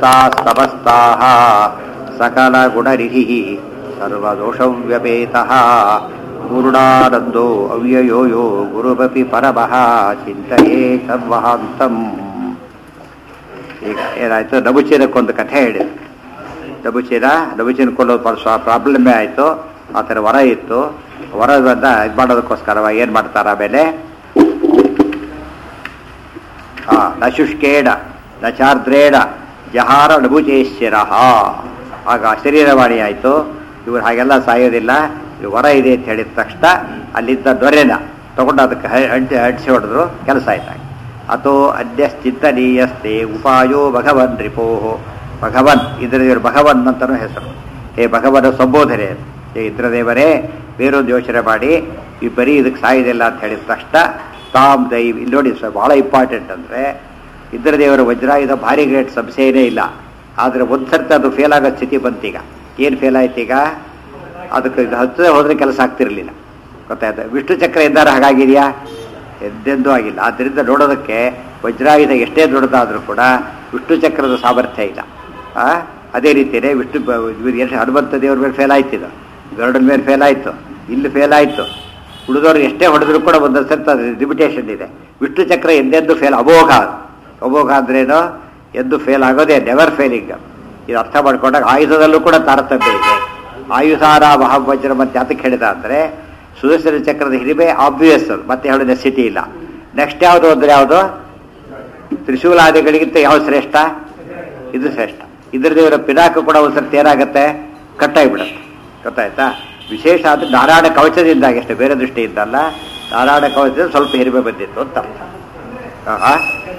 ಸಮಸ್ತಾಸ್ತಮಸ್ತಾः सकलगुणरिहिः सर्वदोषव्यपेतः पूर्णानन्दो ಅವ್ಯಯೋ ಯೋ ಗುರುವಪಿ ಪರಮಃ ಚಿಂತೆಯೇ ಸರ್ವಹಾಂತಂ ಈಗ ಏನಾಯ್ತು ನಬುಚೀರಕ್ಕೊಂದು ಕಥೆ ಹೇಳಿದೆ ನಬುಚೀರ ನಬುಚೀನ ಕೊಲ್ಲೋದು ಸ್ವ ಪ್ರಾಬ್ಲಮ್ಮೇ ಆಯಿತು ಆ ಥರ ವರ ಇತ್ತು ವರದಿಂದ ಇದು ಮಾಡೋದಕ್ಕೋಸ್ಕರವಾಗಿ ಏನು ಮಾಡ್ತಾರೆ ಆಮೇಲೆ ಆ ನ ಶುಷ್ಕೇಣ ನ ಚಾರ್ದ್ರೇಣ ಜಹಾರ ನಭುಜೇಶ್ವರ ಆಗ ಶರೀರವಾಣಿ ಆಯಿತು ಇವರು ಹಾಗೆಲ್ಲ ಸಾಯೋದಿಲ್ಲ ಇವ್ರು ವರ ಇದೆ ಅಂತ ಹೇಳಿದ ತಕ್ಷಣ ಅಲ್ಲಿದ್ದ ದೊರೆನ ತಗೊಂಡು ಅದಕ್ಕೆ ಹ- ಅಂಟಿ ಅಂಟಿಸಿ ಹೊಡೆದ್ರು ಕೆಲಸ ಆಯ್ತಾಗ ಅಥೋ ಅದ್ಯಶ್ಚಿಂತನೀಯಸ್ತೆ ಉಪಾಯೋ ಭಗವನ್ ರಿಪೋಹೋ ಭಗವನ್ ಇಂದ್ರದೇವರು ಭಗವನ್ ಅಂತನೂ ಹೆಸರು ಹೇ ಭಗವನ ಸಂಬೋಧನೆ ಅದು. ಹೇ ಇಂದ್ರದೇವರೇ ಬೇರೊಂದು ಯೋಚನೆ ಮಾಡಿ ಈ ಬರೀ ಇದಕ್ಕೆ ಸಾಯೋದಿಲ್ಲ ಅಂತ ಹೇಳಿದ ತಕ್ಷಣ ತಾಮ್ ದೈವ್ ಇಲ್ಲಿ ನೋಡಿ ಸರ್ ಭಾಳ ಇಂಪಾರ್ಟೆಂಟ್ ಅಂದರೆ ಇಂದ್ರದೇವರ ವಜ್ರಾಯುಧ ಭಾರಿ ಗ್ರೇಟ್ ಸಂಶಯನೇ ಇಲ್ಲ ಆದರೆ ಒಂದು ಸರ್ತಿ ಅದು ಫೇಲ್ ಆಗೋ ಸ್ಥಿತಿ ಬಂತೀಗ ಏನು ಫೇಲ್ ಆಯ್ತು ಈಗ ಅದಕ್ಕೆ ಇದು ಹತ್ತದೇ ಹೋದರೆ ಕೆಲಸ ಆಗ್ತಿರಲಿಲ್ಲ ಗೊತ್ತಾಯ್ತು ವಿಷ್ಣು ಚಕ್ರ ಇದ್ದಾರ ಹಾಗಾಗಿದೆಯಾ ಎಂದೆಂದೂ ಆಗಿಲ್ಲ ಆದ್ದರಿಂದ ನೋಡೋದಕ್ಕೆ ವಜ್ರಾಯುಧ ಎಷ್ಟೇ ದೊಡ್ಡದಾದರೂ ಕೂಡ ವಿಷ್ಣು ಚಕ್ರದ ಸಾಮರ್ಥ್ಯ ಇಲ್ಲ ಆ? ಅದೇ ರೀತಿಯೇ ವಿಷ್ಣು ಬ- ಇವ್ರು ಎಷ್ಟು ಹನುಮಂತ ದೇವ್ರ ಮೇಲೆ ಫೇಲ್ ಆಯ್ತು ಇದು ಗರುಡನ ಮೇಲೆ ಫೇಲ್ ಆಯಿತು ಇಲ್ಲಿ ಫೇಲ್ ಆಯಿತು ಉಳಿದವರು ಎಷ್ಟೇ ಹೊಡೆದ್ರು ಕೂಡ ಒಂದೊಂದು ಸರ್ತಿ ಲಿಮಿಟೇಷನ್ ಇದೆ ವಿಷ್ಣು ಚಕ್ರ ಎಂದೆಂದು ಫೇಲ್ ಅಮೋಘ ಅದು. ಅಮೋಘ ಅಂದ್ರೇನು ಎಂದು ಫೇಲ್ ಆಗೋದೇ ನೆವರ್ ಫೇಲಿಂಗ್ ಇದು ಅರ್ಥ ಮಾಡ್ಕೊಂಡಾಗ ಆಯುಧದಲ್ಲೂ ಕೂಡ ತಾರತಮ್ಯ ಇದೆ ಆಯುಧಾರ ಮಹಾವಜ್ರ ಮತ್ತೆ ಯಾತಕ್ಕೆ ಹೇಳಿದ ಅಂದರೆ ಸುದರ್ಶನ ಚಕ್ರದ ಹಿರಿಮೆ ಆಬ್ವಿಯಸ್ ಅದು ಮತ್ತೆ ಹೇಳೋ ನೆಸಿಟಿ ಇಲ್ಲ ನೆಕ್ಸ್ಟ್ ಯಾವುದು ಅಂದರೆ ಯಾವುದು ತ್ರಿಶೂಲಾದಿಗಳಿಗಿಂತ ಯಾವ್ದು ಶ್ರೇಷ್ಠ ಇದು ಶ್ರೇಷ್ಠ ಇದ್ರ ದೇವರ ಪಿನಾಕ ಕೂಡ ಒಂದು ಸರ್ತಿ ಏನಾಗುತ್ತೆ ಕಟ್ಟಾಗಿಬಿಡುತ್ತೆ ಗೊತ್ತಾಯ್ತಾ ವಿಶೇಷ ಅದು ನಾರಾಯಣ ಕವಚದಿಂದಾಗಿ ಅಷ್ಟೇ ಬೇರೆ ದೃಷ್ಟಿಯಿಂದ ಅಲ್ಲ ನಾರಾಯಣ ಕವಚದಿಂದ ಸ್ವಲ್ಪ ಹಿರಿಮೆ ಬಂದಿತ್ತು ಅಂತ ಅರ್ಥ. ಆ?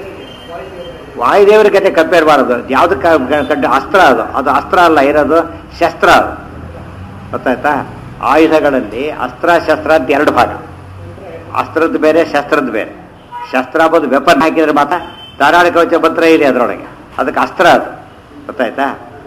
ವಾಯುದೇವರ ಕತೆ ಕಂಪೇರ್ ಮಾಡೋದು ಯಾವುದಕ್ಕೆ ಕಂಡು ಅಸ್ತ್ರ ಅದು ಅದು ಅಸ್ತ್ರ ಅಲ್ಲ ಏನದು ಶಸ್ತ್ರ ಅದು ಗೊತ್ತಾಯ್ತಾ ಆಯುಧಗಳಲ್ಲಿ ಅಸ್ತ್ರ ಶಸ್ತ್ರ ಅಂತ ಎರಡು ಭಾಗ ಅಸ್ತ್ರದ್ದು ಬೇರೆ ಶಸ್ತ್ರದ್ದು ಬೇರೆ ಶಸ್ತ್ರ ಅಂಬೋದು ವೆಪನ್ ಹಾಕಿದ್ರೆ ಮಾತ್ರ ಧಾರಾಳ ಕವಚ ಮಂತ್ರ ಇದೆ ಅದರೊಳಗೆ ಅದಕ್ಕೆ ಅಸ್ತ್ರ ಅದು ಗೊತ್ತಾಯ್ತಾ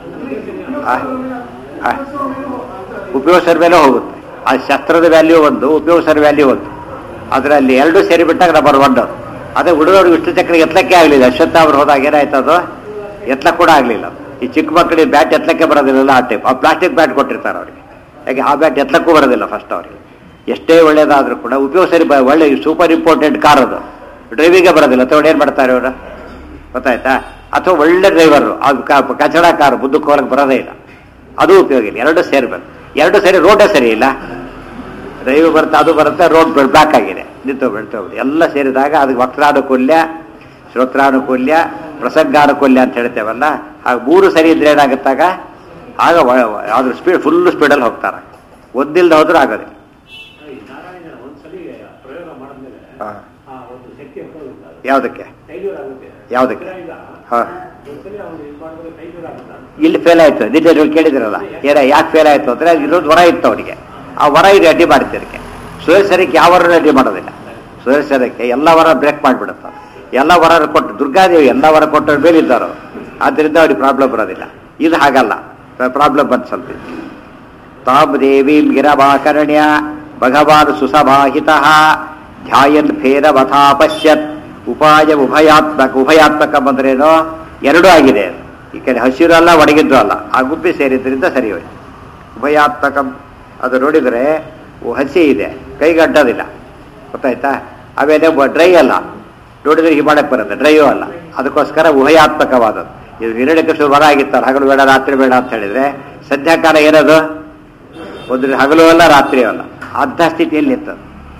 ಆ, ಆ. ಉಪಯೋಗಿಸೋರ್ ಮೇಲೆ ಹೋಗುತ್ತೆ ಆ ಶಸ್ತ್ರದ ವ್ಯಾಲ್ಯೂ ಒಂದು ಉಪಯೋಗಿಸೋರ್ ವ್ಯಾಲ್ಯೂ ಒಂದು ಅದರಲ್ಲಿ ಎರಡು ಸೇರಿಬಿಟ್ಟಾಗ ನಂಬರ್ ಒನ್ ಅದು ಅದೇ ಹುಡುಗರು ವಿಷ್ಣು ಚಕ್ರ ಎತ್ತಲಕ್ಕೆ ಆಗಲಿಲ್ಲ ಅಶ್ವತ್ಥ ಅವ್ರು ಹೋದಾಗ ಏನಾಯ್ತು ಅದು ಎತ್ತಲಕ್ಕೆ ಕೂಡ ಆಗಲಿಲ್ಲ ಈ ಚಿಕ್ಕ ಮಕ್ಕಳಿಗೆ ಬ್ಯಾಟ್ ಎತ್ತಲಕ್ಕೆ ಬರೋದಿಲ್ಲ ಆ ಟೈಪ್ ಆ ಪ್ಲಾಸ್ಟಿಕ್ ಬ್ಯಾಟ್ ಕೊಟ್ಟಿರ್ತಾರೆ ಅವರಿಗೆ ಯಾಕೆ ಆ ಬ್ಯಾಟ್ ಎತ್ತಲಕ್ಕೂ ಬರೋದಿಲ್ಲ ಫಸ್ಟ್ ಅವರಿಗೆ ಎಷ್ಟೇ ಒಳ್ಳೇದಾದರೂ ಕೂಡ ಉಪಯೋಗಿಸರಿ ಬ ಒಳ್ಳೆ ಸೂಪರ್ ಇಂಪಾರ್ಟೆಂಟ್ ಕಾರ್ ಅದು ಡ್ರೈವಿಂಗೇ ಬರೋದಿಲ್ಲ ಅಥವಾ ಏನು ಮಾಡ್ತಾರೆ ಅವರು ಗೊತ್ತಾಯ್ತಾ ಅಥವಾ ಒಳ್ಳೆ ಡ್ರೈವರು ಅದು ಕ- ಕಚಡ ಕಾರು ಮುಂದಕ್ಕೆ ಹೋಗಕ್ಕೆ ಬರೋದೇ ಇಲ್ಲ ಅದು ಉಪಯೋಗ ಇಲ್ಲ ಎರಡು ಸೇರ್ಬೇಕು ಎರಡು ಸರಿ ರೋಡೇ ಸರಿ ಇಲ್ಲ ಡ್ರೈವ್ ಬರುತ್ತೆ ಅದು ಬರುತ್ತೆ ರೋಡ್ ಬ್ಲಾಕ್ ಆಗಿದೆ ನಿಂತು ಬಿಡ್ತಾ ಹೋಗ್ಬಿಟ್ಟು ಎಲ್ಲ ಸೇರಿದಾಗ ಅದಕ್ಕೆ ವಕ್ರಾನುಕೂಲ್ಯ ಶ್ರೋತ್ರಾನುಕೂಲ್ಯ ಪ್ರಸಂಗಾನುಕೂಲ್ಯ ಅಂತ ಹೇಳ್ತೇವಲ್ಲ ಆಗ ಮೂರು ಸರಿ ಇದ್ರೆ ಏನಾಗುತ್ತಾಗ ಆಗ ವ- ವ- ಅದ್ರ ಸ್ಪೀಡ್ ಫುಲ್ ಸ್ಪೀಡಲ್ಲಿ ಹೋಗ್ತಾರೆ ಒಂದಿಲ್ದ ಹೋದ್ರೂ ಆಗೋದಿಲ್ಲ ಈ ನಾರಾಯಣ ಒಂದ್ಸಲಿ ಪ್ರಯೋಗ ಮಾಡಿದ್ಮೇಲೆ ಹಾ. ಆ ಒಂದು ಶಕ್ತಿ ಹೋಗುತ್ತೆ ಅದು. ಯಾವುದಕ್ಕೆ ಫೈಲ್ಯೂರ್ ಆಗುತ್ತೆ ಯಾವುದಕ್ಕೆ? ಇದ್ರಾಗ ಹಾ. ಒಂದ್ಸಲಿ ಅವನು ಇದು ಮಾಡಿದ್ರೆ ಫೈಲ್ಯೂರ್ ಆಗುತ್ತೆ ಇಲ್ಲಿ ಫೇಲ್ ಆಯ್ತು ನಿನ್ನೆ ನೀವು ಕೇಳಿದಿರಲ್ಲ ಏನ ಯಾಕೆ ಫೇಲ್ ಆಯ್ತು ಅಂದ್ರೆ ಇರೋದು ವರ ಇತ್ತು ಅವರಿಗೆ ಆ ವರ ಇದು ಅಡ್ಡಿ ಮಾಡ್ತಿದ್ದಕ್ಕೆ ಸುರೇಶ್ವರಕ್ಕೆ ಯಾವ ವರ ಅಡ್ಡಿ ಮಾಡೋದಿಲ್ಲ ಸುರೇಶ್ವರಕ್ಕೆ ಎಲ್ಲ ವರ ಬ್ರೇಕ್ ಮಾಡಿಬಿಡುತ್ತೆ ಎಲ್ಲ ವರ ಕೊಟ್ಟು ದುರ್ಗಾದೇವಿ ಎಲ್ಲ ವರ ಕೊಟ್ಟ ಮೇಲೆ ಇದ್ದಾರೋ ಆದ್ದರಿಂದ ಅವ್ರಿಗೆ ಪ್ರಾಬ್ಲಮ್ ಬರೋದಿಲ್ಲ ಇದು ಹಾಗಲ್ಲ ಪ್ರಾಬ್ಲಮ್ ಬಂತು ಸ್ವಲ್ಪ ಇದು. ತಾಂ ದೇವೀಂ ಗಿರವಾಕರ್ಣ್ಯ ಭಗವಾನ್ ಸುಸಮಾಹಿತ ಧ್ಯಾಯನ್ ಭೇದವಥಾ ಪಶ್ಯತ್ ಉಪಾಯ ಉಭಯಾತ್ಮಕ ಉಭಯಾತ್ಮಕ ಬಂದ್ರೇನೋ ಎರಡೂ ಆಗಿದೆ ಅದು. ಈ ಕಡೆ ಹಸಿರು ಅಲ್ಲ ಒಣಗಿದ್ದು ಅಲ್ಲ ಆ ಗುಬ್ಬಿ ಸೇರಿದ್ರಿಂದ ಸರಿ ಹೋಯ್ತು ಉಭಯಾತ್ಮಕ ಅದು ನೋಡಿದರೆ ಓ ಹಸಿ ಇದೆ ಕೈಗಡ್ಡೋದಿಲ್ಲ ಗೊತ್ತಾಯ್ತಾ ಆಮೇಲೆ ಡ್ರೈ ಅಲ್ಲ ನೋಡಿದ್ರೆ ಹಿಮಾಳಕ್ಕೆ ಬರುತ್ತೆ ಡ್ರೈಯೂ ಅಲ್ಲ ಅದಕ್ಕೋಸ್ಕರ ಉಭಯಾತ್ಮಕವಾದದ್ದು ಇದು ಹಿರಣ್ಯಕೃಷ್ಣ ವರ ಆಗಿತ್ತಲ್ಲ ಹಗಲು ಬೇಡ ರಾತ್ರಿ ಬೇಡ ಅಂತ ಹೇಳಿದ್ರೆ ಸದ್ಯಕಾಲ ಏನದು ಒಂದು ಹಗಲು ಅಲ್ಲ ರಾತ್ರಿಯೂ ಅಲ್ಲ ಅಂಥ ಸ್ಥಿತಿಯಲ್ಲಿ ನಿಂತದ್ದು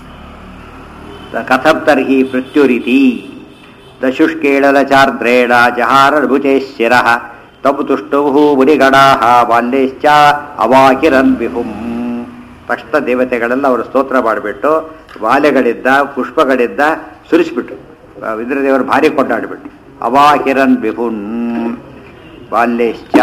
ಕಥಂ ತರ್ಹಿ ಮೃತ್ಯುರಿತಿ ದಶುಷ್ಕೇಳಲ ಚಾರ್ದ್ರೇಣ ಜಹಾರ ಭುಜೇಶ್ಚಿರ ತಬು ತುಷ್ಟುಹು ಮುನಿಗಣಾಹ ಬಾಲ್ಯಶ್ಚ ಅವಾಕಿರನ್ ವಿಹುಂ ತಕ್ಷಣ ದೇವತೆಗಳೆಲ್ಲ ಅವರು ಸ್ತೋತ್ರ ಮಾಡಿಬಿಟ್ಟು ಬಾಲ್ಯಗಳಿದ್ದ ಪುಷ್ಪಗಳಿದ್ದ ಸುರಿಸ್ಬಿಟ್ಟು ಇಂದ್ರದೇವರು ಭಾರಿ ಕೊಂಡಾಡಿಬಿಟ್ಟು ಅವಾಕಿರನ್ ವಿಹುನ್ ಬಾಲ್ಯಶ್ಚ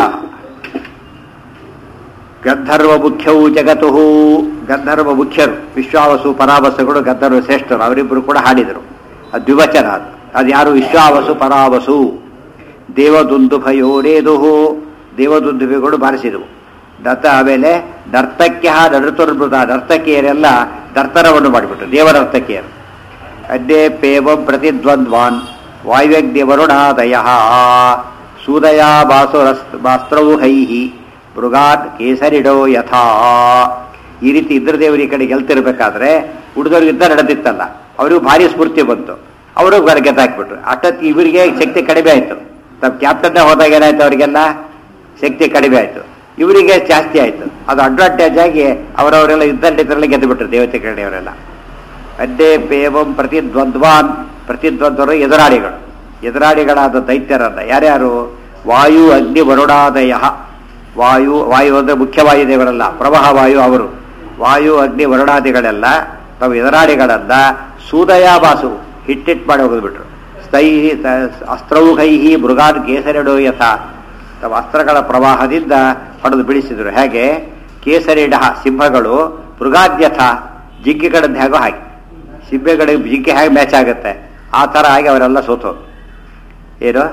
ಗಂಧರ್ವ ಮುಖ್ಯವು ಜಗತ್ತು ಗಂಧರ್ವ ಮುಖ್ಯರು ವಿಶ್ವಾವಸು ಪರಾವಸುಗಳು ಗಂಧರ್ವ ಶ್ರೇಷ್ಠರು ಅವರಿಬ್ಬರು ಕೂಡ ಹಾಡಿದರು ಅದು ದ್ವಿವಚನ ಅದು ಅದು ಯಾರು ವಿಶ್ವಾವಸು ಪರಾವಸು ದೇವದುಂದುಭಯೋರೇದು ದೇವದುಂದುಭಿಗಳು ಬಾರಿಸಿದವು ದತ್ತ ಆಮೇಲೆ ನರ್ತಕ್ಯ ನರ್ತುರ್ಮೃತ ನರ್ತಕಿಯರೆಲ್ಲ ನರ್ತನವನ್ನು ಮಾಡಿಬಿಟ್ರು ದೇವನರ್ತಕಿಯರು ಅಡ್ಡೇ ಪೇವಂ ಪ್ರತಿದ್ವಂದ್ವಾನ್ ವಾಯುವ್ಯಗ್ನಿವರುಣಾದಯ ಸೂದಯ ಬಾಸುರಸ್ತ್ರೌಹೈ ಮೃಗಾತ್ ಕೇಸರಿಡೋ ಯಥಾ ಈ ರೀತಿ ಇಂದ್ರದೇವರಿ ಕಡೆ ಗೆಲ್ತಿರ್ಬೇಕಾದ್ರೆ ಹುಡುಗರು ಯುದ್ಧ ನಡೆದಿತ್ತಲ್ಲ ಅವರಿಗೂ ಭಾರಿ ಸ್ಫೂರ್ತಿ ಬಂತು ಅವರು ಗೆದ್ದಾಕ್ಬಿಟ್ರು ಅಷ್ಟೊತ್ತು ಇವರಿಗೆ ಶಕ್ತಿ ಕಡಿಮೆ ಆಯಿತು ತಮ್ಮ ಕ್ಯಾಪ್ಟನ್ ಹೋದಾಗ ಏನಾಯ್ತು ಅವರಿಗೆಲ್ಲ ಶಕ್ತಿ ಕಡಿಮೆ ಆಯಿತು ಇವರಿಗೆ ಜಾಸ್ತಿ ಆಯಿತು ಅದು ಅಡ್ವಾಂಟೇಜ್ ಆಗಿ ಅವರವರೆಲ್ಲ ಯುದ್ಧ ನಡೀತಾರಲ್ಲ ಗೆದ್ದು ಬಿಟ್ರು ದೇವತೆ ಕಡೆಯವರೆಲ್ಲ ಅಡ್ಡೆ ಪೇವಂ ಪ್ರತಿದ್ವಂದ್ವಾನ್ ಪ್ರತಿದ್ವಂದ್ವರು ಎದುರಾಳಿಗಳು ಎದುರಾಳಿಗಳಾದ ದೈತ್ಯರನ್ನ ಯಾರ್ಯಾರು ವಾಯು ಅಗ್ನಿ ವರುಣಾದಯ ವಾಯು ವಾಯು ಅಂದರೆ ಮುಖ್ಯವಾಯು ದೇವರಲ್ಲ ಪ್ರವಾಹ ವಾಯು ಅವರು ವಾಯು ಅಗ್ನಿ ವರುಣಾದಿಗಳೆಲ್ಲ ತಾವು ಎದುರಾಳಿಗಳನ್ನ ಸೂದಯ ಬಾಸು ಹಿಟ್ಟಿಟ್ ಮಾಡಿ ಹೋಗಿದ್ಬಿಟ್ರು ಸ್ಥೈ ಅಸ್ತ್ರೌಹೈಹಿ ಮೃಗಾನ್ ಕೇಸರಿಡೋ ಯಥ ತಮ್ಮ ಅಸ್ತ್ರಗಳ ಪ್ರವಾಹದಿಂದ ಹೊಡೆದು ಬಿಡಿಸಿದರು ಹೇಗೆ ಕೇಸರಿಡ ಸಿಂಹಗಳು ಮೃಗಾದ್ಯಥ ಜಿಂಕೆಗಳದ್ದು ಹೇಗೋ ಹಾಗೆ ಸಿಂಹಗಳಿಗೆ ಜಿಂಕೆ ಹೇಗೆ ಮ್ಯಾಚ್ ಆಗುತ್ತೆ ಆ ಥರ ಆಗಿ ಅವರೆಲ್ಲ ಸೋತು ಏನು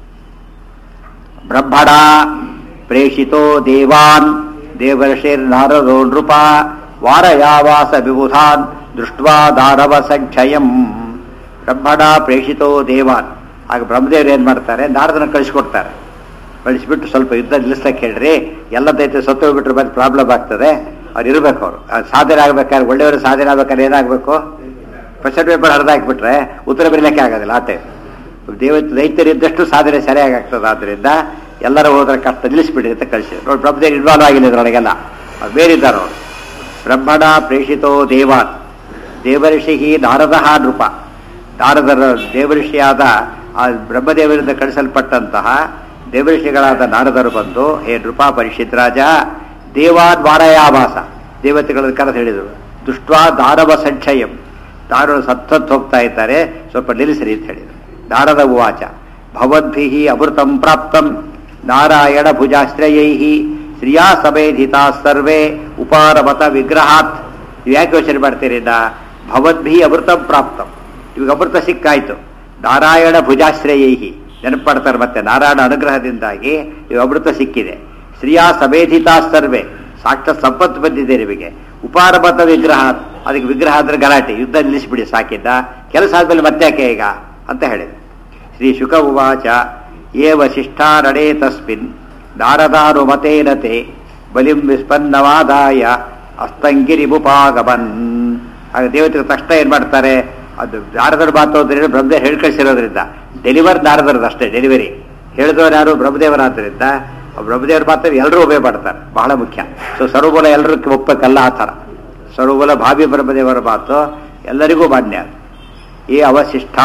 ಬ್ರಹ್ಮಣ ಪ್ರೇಷಿತೋ ದೇವಾನ್ ದೇವರ್ಷಿರ್ ನಾರದೋ ನೃಪ ವಾರಯಾವಾಸ ವಿಬುಧಾನ್ ದೃಷ್ಟ್ವಾ ದಾನವ ಸಂಕ್ಷಯಂ ಬ್ರಹ್ಮಣ ಪ್ರೇಷಿತೋ ದೇವಾನ್ ಆಗ ಬ್ರಹ್ಮದೇವರು ಏನು ಮಾಡ್ತಾರೆ ನಾರದನ ಕಳಿಸ್ಕೊಡ್ತಾರೆ ಕಳಿಸ್ಬಿಟ್ಟು ಸ್ವಲ್ಪ ಯುದ್ಧ ನಿಲ್ಲಿಸ್ಲಕ್ಕೆ ಹೇಳ್ರಿ ಎಲ್ಲ ದೈತ್ಯ ಸತ್ತು ಹೋಗ್ಬಿಟ್ರೆ ಮತ್ತೆ ಪ್ರಾಬ್ಲಮ್ ಆಗ್ತದೆ ಅವ್ರು ಇರ್ಬೇಕು ಅವರು ಸಾಧನೆ ಆಗ್ಬೇಕಾದ್ರೆ ಒಳ್ಳೆಯವರು ಸಾಧನೆ ಆಗ್ಬೇಕಾದ್ರೆ ಏನಾಗಬೇಕು ಕ್ವಶನ್ ಪೇಪರ್ ಹರಿದು ಹಾಕ್ಬಿಟ್ರೆ ಉತ್ತರ ಬರೀಲಿಕ್ಕೆ ಆಗೋದಿಲ್ಲ ಆಟೆ ದೇವ ದೈತ್ಯರಿದ್ದಷ್ಟು ಸಾಧನೆ ಸರಿಯಾಗಿ ಆಗ್ತದೆ ಆದ್ದರಿಂದ ಎಲ್ಲರೂ ಹೋದ್ರೆ ಕಷ್ಟ ನಿಲ್ಲಿಸ್ಬಿಡಿ ಅಂತ ಕಳಿಸಿ ನೋಡಿ ಬ್ರಹ್ಮದೇವ್ ಇನ್ವಾಲ್ವ್ ಆಗಿಲ್ಲ ಇದ್ರೊಳಗೆಲ್ಲ ಅವ್ರು ಬೇರಿದ್ದಾರೆ ಅವರು ಬ್ರಹ್ಮಣ ಪ್ರೇಷಿತೋ ದೇವಾನ್ ದೇವಋಷಿ ನಾರದ ನೃಪ ನಾರದರ ದೇವಋಷಿಯಾದ ಆ ಬ್ರಹ್ಮದೇವರಿಂದ ಕಳಿಸಲ್ಪಟ್ಟಂತಹ ದೇವಋಷಿಗಳಾದ ನಾರದರು ಬಂದು ಹೇ ನೃಪ ಪರಿಷಿತ್ ರಾಜ ದೇವಾನ್ ವಾರಯಾವಾಸ ದೇವತೆಗಳ ಕರೆದು ಹೇಳಿದರು ದುಷ್ಟ್ವಾ ದಾನವ ಸಂಕ್ಷಯಂ ದಾನವರು ಸತ್ತತ್ತು ಹೋಗ್ತಾ ಇದ್ದಾರೆ ಸ್ವಲ್ಪ ನಿಲ್ಲಿಸ್ರಿ ಅಂತ ಹೇಳಿದರು ನಾರದ ಉವಾಚ ಭವದ್ಭಿ ಅಮೃತಂ ಪ್ರಾಪ್ತಂ ನಾರಾಯಣ ಭುಜಾಶ್ರಯೈ ಶ್ರಿಯಾ ಸಮೇಧಿತಾ ಸರ್ವೇ ಉಪಾರಮತ ವಿಗ್ರಹಾತ್ ನೀವು ಯಾಕೆ ಯೋಚನೆ ಮಾಡ್ತೀರಿ ನಾ ಭವದ್ಭಿ ಅಮೃತಂ ಪ್ರಾಪ್ತಂ ಇವಾಗ ಅಮೃತ ಸಿಕ್ಕಾಯ್ತು ನಾರಾಯಣ ಭುಜಾಶ್ರಯೈ ನೆನಪಡ್ತಾರೆ ಮತ್ತೆ ನಾರಾಯಣ ಅನುಗ್ರಹದಿಂದಾಗಿ ಇವಾಗ ಅಮೃತ ಸಿಕ್ಕಿದೆ ಶ್ರಿಯಾ ಸಮೇಧಿತಾ ಸರ್ವೇ ಸಾಕ್ಷಾತ್ ಸಂಪತ್ತು ಬಂದಿದೆ ನಿಮಗೆ ಉಪಾರಮತ ವಿಗ್ರಹ ಅದಕ್ಕೆ ವಿಗ್ರಹ ಅಂದ್ರೆ ಗಲಾಟೆ ಯುದ್ಧ ನಿಲ್ಲಿಸ್ಬಿಡಿ ಸಾಕಿದ್ದ ಕೆಲಸ ಆದ್ಮೇಲೆ ಮತ್ತೆ ಯಾಕೆ ಈಗ ಅಂತ ಹೇಳಿದೆ ಶ್ರೀ ಶುಕ ಉವಾಚ ಏ ವಸಿಷ್ಠಾರಣೇ ತಸ್ಮಿನ್ ನಾರದಾನುಮತೇನತೆ ಬಲಿಂ ವಿಸ್ಪನ್ನವಾದಾಯ ಅಸ್ತಂಗಿರಿಬುಪಾಗಮನ್ ಆಗ ದೇವತೆಗಳು ತಕ್ಷಣ ಏನ್ ಮಾಡ್ತಾರೆ ಅದು ನಾರದರ ಮಾತು ಅಂದ್ರೆ ಬ್ರಹ್ಮದೇವ್ ಹೇಳಿ ಕಳಿಸಿರೋದ್ರಿಂದ ಡೆಲಿವರ್ ನಾರದರದ್ದು ಅಷ್ಟೇ ಡೆಲಿವರಿ ಹೇಳಿದವರು ಯಾರು ಬ್ರಹ್ಮದೇವರಾದ್ರಿಂದ ಆ ಬ್ರಹ್ಮದೇವರ ಮಾತ್ರ ಎಲ್ಲರೂ ಒಬ್ಬೇ ಮಾಡ್ತಾರೆ ಬಹಳ ಮುಖ್ಯ ಸೊ ಸರ್ವಬಲ ಎಲ್ಲರೂ ಒಪ್ಪಬೇಕಲ್ಲ ಆ ಥರ ಸರ್ವಬಲ ಭಾವಿ ಬ್ರಹ್ಮದೇವರ ಮಾತು ಎಲ್ಲರಿಗೂ ಮಾನ್ಯ ಈ ಅವಶಿಷ್ಟಾ